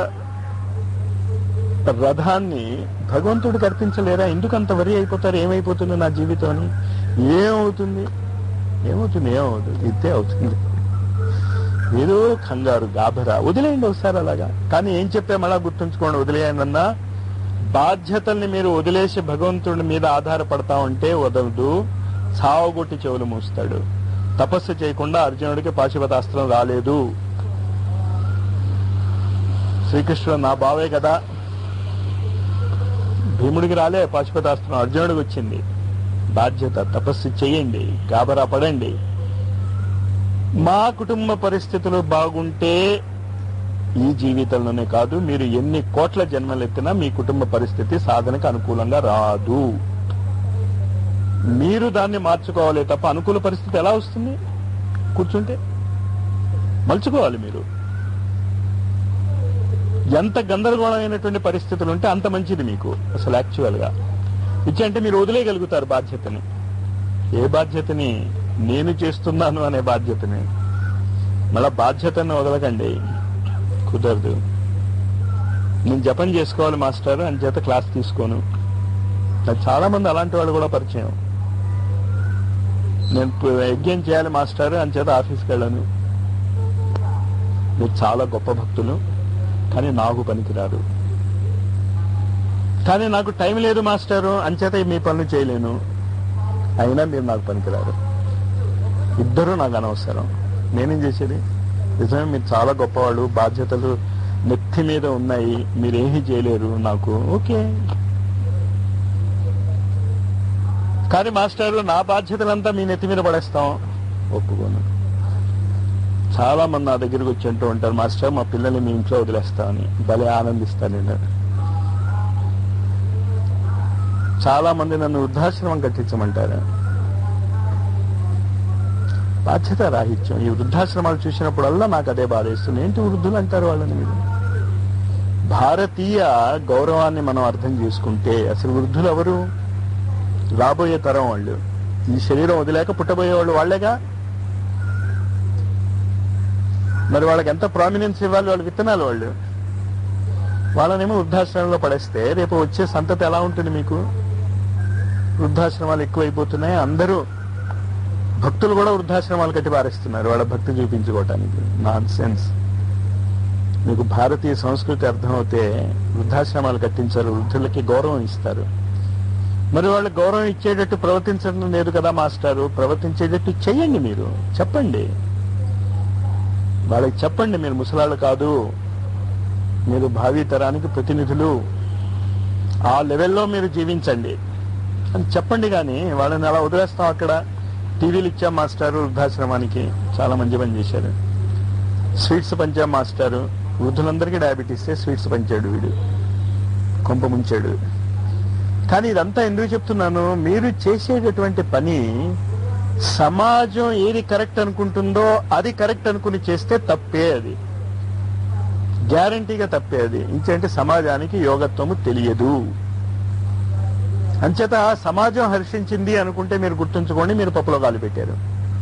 రథాన్ని భగవంతుడికి అర్పించలేరా ఎందుకు అంత వరి అయిపోతారు ఏమైపోతుంది నా జీవితం అని ఏమవుతుంది ఏమవుతుంది ఏమవుతుంది ఇదే అవుతుంది ఏదో కంగారు గాభరా వదిలేయండి ఒకసారి అలాగా కానీ ఏం చెప్పే మళ్ళా గుర్తుంచుకోండి వదిలేయండి బాధ్యతల్ని మీరు వదిలేసి భగవంతుడి మీద ఆధారపడతా ఉంటే వదలదు సావగొట్టి చెవులు మూస్తాడు తపస్సు చేయకుండా అర్జునుడికి పాశుపతాస్త్రం రాలేదు శ్రీకృష్ణుడు నా బావే కదా భీముడికి రాలే పాశుపతాస్త్రం అర్జునుడికి వచ్చింది బాధ్యత తపస్సు చేయండి గాబరా పడండి మా కుటుంబ పరిస్థితులు బాగుంటే ఈ జీవితంలోనే కాదు మీరు ఎన్ని కోట్ల జన్మలెత్తినా మీ కుటుంబ పరిస్థితి సాధనకు అనుకూలంగా రాదు మీరు దాన్ని మార్చుకోవాలి తప్ప అనుకూల పరిస్థితి ఎలా వస్తుంది కూర్చుంటే మలుచుకోవాలి మీరు ఎంత గందరగోళమైనటువంటి పరిస్థితులు ఉంటే అంత మంచిది మీకు అసలు యాక్చువల్ గా ఇచ్చి అంటే మీరు వదిలేయగలుగుతారు బాధ్యతని ఏ బాధ్యతని నేను చేస్తున్నాను అనే బాధ్యతని మళ్ళా బాధ్యతను వదలకండి కుదరదు నేను జపం చేసుకోవాలి మాస్టర్ అని చేత క్లాస్ తీసుకోను నాకు చాలా మంది అలాంటి వాళ్ళు కూడా పరిచయం నేను పు- యజ్ఞం చేయాలి మాస్టర్ అని చేత ఆఫీస్కి వెళ్ళను మీరు చాలా గొప్ప భక్తులు కానీ నాకు పనికిరారు కానీ నాకు టైం లేదు మాస్టరు అంచేత మీ పనులు చేయలేను అయినా మీరు నాకు పనికిరారు ఇద్దరు నాకు అనవసరం నేనేం చేసేది నిజమే మీరు చాలా గొప్పవాళ్ళు బాధ్యతలు నెత్తి మీద ఉన్నాయి మీరేమీ చేయలేరు నాకు ఓకే కానీ మాస్టర్ నా బాధ్యతలంతా మీ నెత్తి మీద పడేస్తాం ఒప్పుకోను చాలా మంది నా దగ్గరికి వచ్చి అంటూ ఉంటారు మాస్టర్ మా పిల్లల్ని మీ ఇంట్లో వదిలేస్తామని భలే ఆనందిస్తాను నేను చాలా మంది నన్ను వృద్ధాశ్రమం కట్టించమంటారు బాధ్యత రాహిత్యం ఈ వృద్ధాశ్రమాలు చూసినప్పుడల్లా నాకు అదే బాధేస్తుంది ఏంటి వృద్ధులు అంటారు వాళ్ళని మీరు భారతీయ గౌరవాన్ని మనం అర్థం చేసుకుంటే అసలు వృద్ధులు ఎవరు రాబోయే తరం వాళ్ళు ఈ శరీరం వదిలేక పుట్టబోయే వాళ్ళు వాళ్లేగా మరి వాళ్ళకి ఎంత ప్రామినెన్స్ ఇవ్వాలి వాళ్ళ విత్తనాలు వాళ్ళు వాళ్ళనేమో వృద్ధాశ్రమంలో పడేస్తే రేపు వచ్చే సంతతి ఎలా ఉంటుంది మీకు వృద్ధాశ్రమాలు ఎక్కువైపోతున్నాయి అందరూ భక్తులు కూడా వృద్ధాశ్రమాలు కట్టి పారేస్తున్నారు వాళ్ళ భక్తి చూపించుకోవటానికి నాన్ సెన్స్ మీకు భారతీయ సంస్కృతి అర్థమవుతే వృద్ధాశ్రమాలు కట్టించారు వృద్ధులకి గౌరవం ఇస్తారు మరి వాళ్ళు గౌరవం ఇచ్చేటట్టు ప్రవర్తించడం లేదు కదా మాస్టారు ప్రవర్తించేటట్టు చెయ్యండి మీరు చెప్పండి వాళ్ళకి చెప్పండి మీరు ముసలాళ్ళు కాదు మీరు భావి తరానికి ప్రతినిధులు ఆ లెవెల్లో మీరు జీవించండి అని చెప్పండి కానీ వాళ్ళని అలా వదిలేస్తాం అక్కడ టీవీలు ఇచ్చాం మాస్టారు వృద్ధాశ్రమానికి చాలా మంచి పని చేశారు స్వీట్స్ పంచాం మాస్టారు వృద్ధులందరికీ డయాబెటీస్ స్వీట్స్ పంచాడు వీడు కొంప ముంచాడు కానీ ఇదంతా ఎందుకు చెప్తున్నాను మీరు చేసేటటువంటి పని సమాజం ఏది కరెక్ట్ అనుకుంటుందో అది కరెక్ట్ అనుకుని చేస్తే తప్పే అది గ్యారంటీగా తప్పే అది ఇంకేంటి సమాజానికి యోగత్వము తెలియదు అంచేత సమాజం హర్షించింది అనుకుంటే మీరు గుర్తుంచుకోండి మీరు పప్పులో గాలి పెట్టారు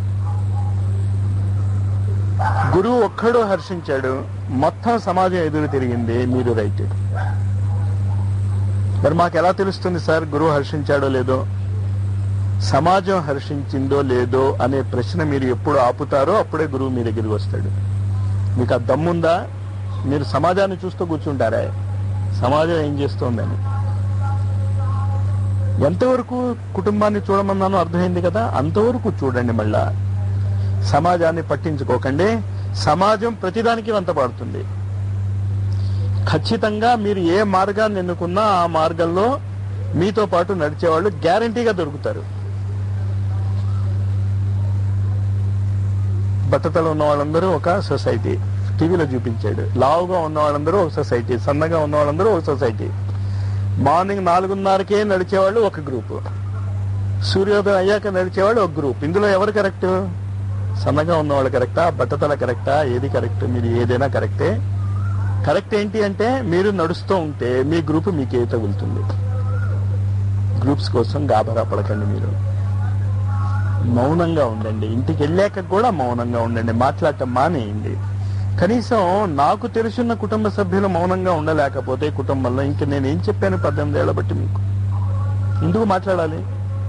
గురువు ఒక్కడు హర్షించాడు మొత్తం సమాజం ఎదురు తిరిగింది మీరు రైట్ మరి మాకు ఎలా తెలుస్తుంది సార్ గురువు హర్షించాడో లేదో సమాజం హర్షించిందో లేదో అనే ప్రశ్న మీరు ఎప్పుడు ఆపుతారో అప్పుడే గురువు మీ దగ్గరికి వస్తాడు మీకు ఆ దమ్ముందా మీరు సమాజాన్ని చూస్తూ కూర్చుంటారా సమాజం ఏం చేస్తోందని ఎంతవరకు కుటుంబాన్ని చూడమన్నానో అర్థమైంది కదా అంతవరకు చూడండి మళ్ళా సమాజాన్ని పట్టించుకోకండి సమాజం ప్రతిదానికి వంతపడుతుంది ఖచ్చితంగా మీరు ఏ మార్గాన్ని ఎన్నుకున్నా ఆ మార్గంలో మీతో పాటు నడిచేవాళ్ళు గ్యారంటీగా దొరుకుతారు బట్టతలు ఉన్న వాళ్ళందరూ ఒక సొసైటీ టీవీలో చూపించాడు లావుగా ఉన్న వాళ్ళందరూ ఒక సొసైటీ సన్నగా ఉన్న వాళ్ళందరూ ఒక సొసైటీ మార్నింగ్ నాలుగున్నరకే నడిచేవాళ్ళు ఒక గ్రూప్ సూర్యోదయం అయ్యాక నడిచేవాళ్ళు ఒక గ్రూప్ ఇందులో ఎవరు కరెక్ట్ సన్నగా ఉన్నవాళ్ళు కరెక్టా బట్టతల కరెక్టా ఏది కరెక్ట్ మీరు ఏదైనా కరెక్టే కరెక్ట్ ఏంటి అంటే మీరు నడుస్తూ ఉంటే మీ గ్రూప్ మీకే తగులుతుంది గ్రూప్స్ కోసం గాబరా పడకండి మీరు మౌనంగా ఉండండి ఇంటికి వెళ్ళాక కూడా మౌనంగా ఉండండి మాట్లాడటం మానేయండి కనీసం నాకు తెలుసున్న కుటుంబ సభ్యులు మౌనంగా ఉండలేకపోతే కుటుంబంలో ఇంక నేను ఏం చెప్పాను పద్దెనిమిది ఏళ్ల బట్టి మీకు ఎందుకు మాట్లాడాలి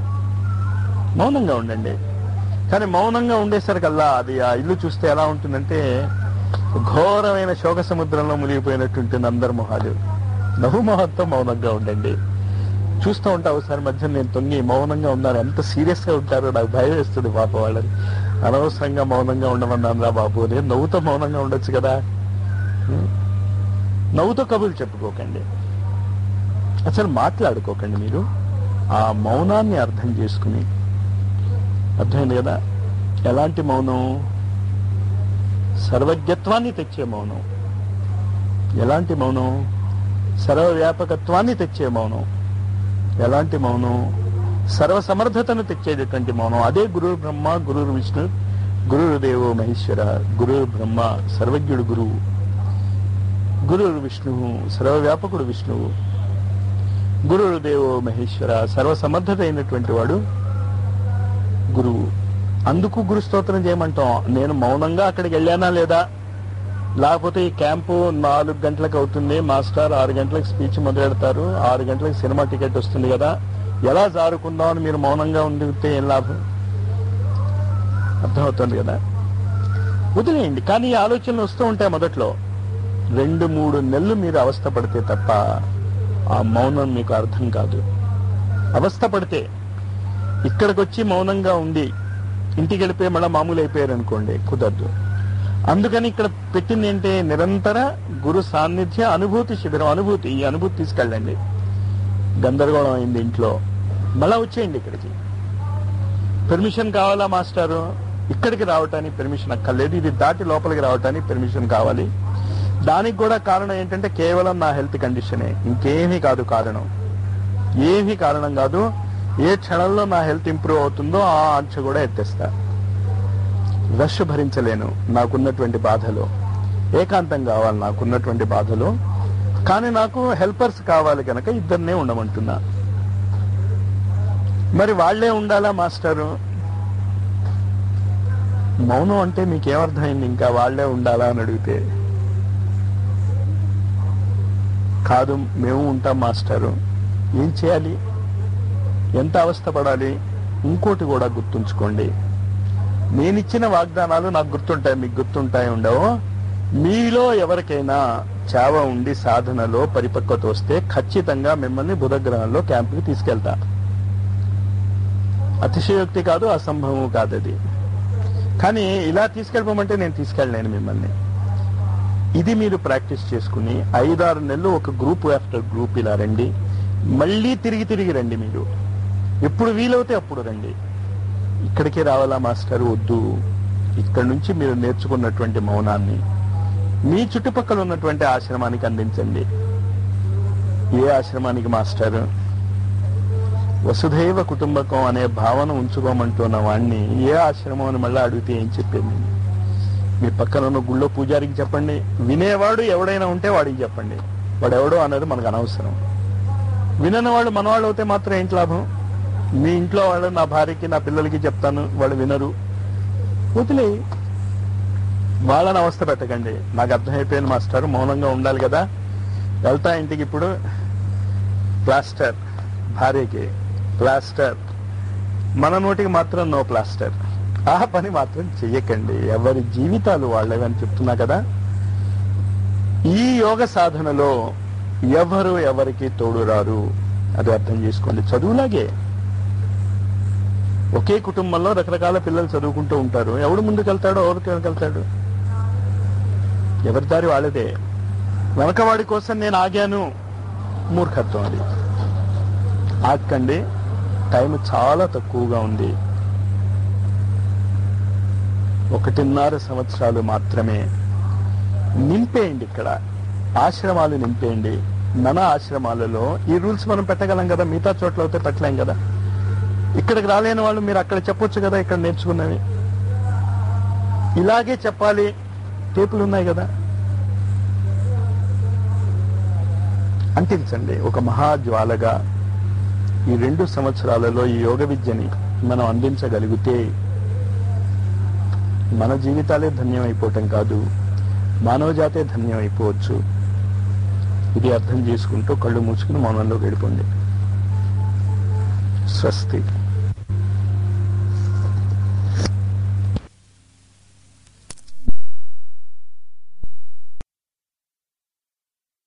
మౌనంగా ఉండండి కానీ మౌనంగా ఉండేసరికల్లా అది ఆ ఇల్లు చూస్తే ఎలా ఉంటుందంటే ఘోరమైన శోక సముద్రంలో మునిగిపోయినట్టుంటుంది అందరు మొహాలు నవ్వు మొహంతో మౌనంగా ఉండండి చూస్తూ ఉంటా ఒకసారి మధ్య నేను తొంగి మౌనంగా ఉన్నారు ఎంత సీరియస్ గా ఉంటారో నాకు భయం వేస్తుంది పాప వాళ్ళని అనవసరంగా మౌనంగా ఉండమన్నాను బాబు నేను నవ్వుతో మౌనంగా ఉండొచ్చు కదా ఉం? నవ్వుతో కబుర్లు చెప్పుకోకండి అసలు మాట్లాడుకోకండి మీరు ఆ మౌనాన్ని అర్థం చేసుకుని అర్థమైంది కదా ఎలాంటి మౌనం సర్వజ్ఞత్వాన్ని తెచ్చే మౌనం ఎలాంటి మౌనం సర్వవ్యాపకత్వాన్ని తెచ్చే మౌనం ఎలాంటి మౌనం సర్వసమర్థతను తెచ్చేటటువంటి మౌనం అదే గురు బ్రహ్మ గురు విష్ణు గురు దేవో మహేశ్వర గురు బ్రహ్మ సర్వజ్ఞుడు గురువు గురు విష్ణువు సర్వవ్యాపకుడు విష్ణువు గురు దేవో మహేశ్వర సర్వసమర్థత అయినటువంటి వాడు గురువు అందుకు గురు స్తోత్రం చేయమంటాం నేను మౌనంగా అక్కడికి వెళ్ళానా లేదా లేకపోతే ఈ క్యాంపు నాలుగు గంటలకు అవుతుంది మాస్టర్ ఆరు గంటలకు స్పీచ్ మొదలెడతారు ఆరు గంటలకు సినిమా టికెట్ వస్తుంది కదా ఎలా జారుకుందాం అని మీరు మౌనంగా ఉండితే ఏం లాభం అర్థమవుతుంది కదా వదిలేయండి కానీ ఈ ఆలోచనలు వస్తూ ఉంటాయి మొదట్లో రెండు మూడు నెలలు మీరు అవస్థ పడితే తప్ప ఆ మౌనం మీకు అర్థం కాదు అవస్థ పడితే ఇక్కడికి వచ్చి మౌనంగా ఉండి ఇంటికి వెళ్ళిపోయి మళ్ళీ మామూలు అయిపోయారు అనుకోండి కుదరదు అందుకని ఇక్కడ పెట్టింది ఏంటి నిరంతర గురు సాన్నిధ్య అనుభూతి శిబిరం అనుభూతి ఈ అనుభూతి తీసుకెళ్ళండి గందరగోళం అయింది ఇంట్లో మళ్ళా వచ్చేయండి ఇక్కడికి పెర్మిషన్ కావాలా మాస్టారు ఇక్కడికి రావటానికి పెర్మిషన్ అక్కర్లేదు ఇది దాటి లోపలికి రావటానికి పెర్మిషన్ కావాలి దానికి కూడా కారణం ఏంటంటే కేవలం నా హెల్త్ కండిషనే ఇంకేమీ కాదు కారణం ఏమీ కారణం కాదు ఏ క్షణంలో నా హెల్త్ ఇంప్రూవ్ అవుతుందో ఆ ఆంక్ష కూడా ఎత్తేస్తా రష్ భరించలేను నాకున్నటువంటి బాధలో ఏకాంతం కావాలి నాకున్నటువంటి బాధలో కానీ నాకు హెల్పర్స్ కావాలి కనుక ఇద్దరినే ఉండమంటున్నా మరి వాళ్లే ఉండాలా మాస్టరు మౌనం అంటే మీకేమర్థమైంది ఇంకా వాళ్లే ఉండాలా అని అడిగితే కాదు మేము ఉంటాం మాస్టరు ఏం చేయాలి ఎంత అవస్థ పడాలి ఇంకోటి కూడా గుర్తుంచుకోండి నేనిచ్చిన వాగ్దానాలు నాకు గుర్తుంటాయి మీకు గుర్తుంటాయి ఉండవు మీలో ఎవరికైనా చావ ఉండి సాధనలో పరిపక్వత వస్తే ఖచ్చితంగా మిమ్మల్ని బుధగ్రహంలో క్యాంపుకి తీసుకెళ్తా అతిశయోక్తి కాదు అసంభవం కాదు అది కానీ ఇలా తీసుకెళ్ళమంటే నేను తీసుకెళ్ళలేను మిమ్మల్ని ఇది మీరు ప్రాక్టీస్ చేసుకుని ఐదారు నెలలు ఒక గ్రూప్ ఆఫ్టర్ గ్రూప్ ఇలా రండి మళ్ళీ తిరిగి తిరిగి రండి మీరు ఎప్పుడు వీలవుతే అప్పుడు రండి ఇక్కడికే రావాలా మాస్టర్ వద్దు ఇక్కడ నుంచి మీరు నేర్చుకున్నటువంటి మౌనాన్ని మీ చుట్టుపక్కల ఉన్నటువంటి ఆశ్రమానికి అందించండి ఏ ఆశ్రమానికి మాస్టర్ వసుధైవ కుటుంబకం అనే భావన ఉంచుకోమంటున్న వాడిని ఏ ఆశ్రమం అని మళ్ళీ అడిగితే ఏం చెప్పేది మీ పక్కన ఉన్న గుళ్ళో పూజారికి చెప్పండి వినేవాడు ఎవడైనా ఉంటే వాడికి చెప్పండి వాడు ఎవడో అన్నది మనకు అనవసరం వినని వాళ్ళు మనవాళ్ళు అయితే మాత్రం ఏంటి లాభం మీ ఇంట్లో వాళ్ళు నా భార్యకి నా పిల్లలకి చెప్తాను వాళ్ళు వినరు వదిలే వాళ్ళని అవస్థ పెట్టకండి నాకు అర్థమైపోయింది మాస్టర్ మౌనంగా ఉండాలి కదా వెళ్తా ఇంటికి ఇప్పుడు ప్లాస్టర్ భార్యకి ప్లాస్టర్ మన నోటికి మాత్రం నో ప్లాస్టర్ ఆ పని మాత్రం చెయ్యకండి ఎవరి జీవితాలు వాళ్ళవని చెప్తున్నా కదా ఈ యోగ సాధనలో ఎవరు ఎవరికి తోడు రారు అది అర్థం చేసుకోండి చదువులాగే ఒకే కుటుంబంలో రకరకాల పిల్లలు చదువుకుంటూ ఉంటారు ఎవడు ముందుకెళ్తాడో ఎవరికి వెనకెళ్తాడు ఎవరి దారి వాళ్ళదే వెనకవాడి కోసం నేను ఆగాను మూర్ఖత్వం అది ఆగండి టైం చాలా తక్కువగా ఉంది ఒకటిన్నర సంవత్సరాలు మాత్రమే నింపేయండి ఇక్కడ ఆశ్రమాలు నింపేయండి మన ఆశ్రమాలలో ఈ రూల్స్ మనం పెట్టగలం కదా మిగతా చోట్ల అయితే పెట్టలేం కదా ఇక్కడికి రాలేని వాళ్ళు మీరు అక్కడ చెప్పొచ్చు కదా ఇక్కడ నేర్చుకున్నవి ఇలాగే చెప్పాలి టేపులు ఉన్నాయి కదా అంటించండి ఒక మహాజ్వాలగా ఈ రెండు సంవత్సరాలలో ఈ యోగ విద్యని మనం అందించగలిగితే మన జీవితాలే ధన్యమైపోవటం కాదు మానవ జాతే ధన్యమైపోవచ్చు ఇది అర్థం చేసుకుంటూ కళ్ళు మూసుకుని మౌనంలోకి వెళ్ళిపోండి స్వస్తి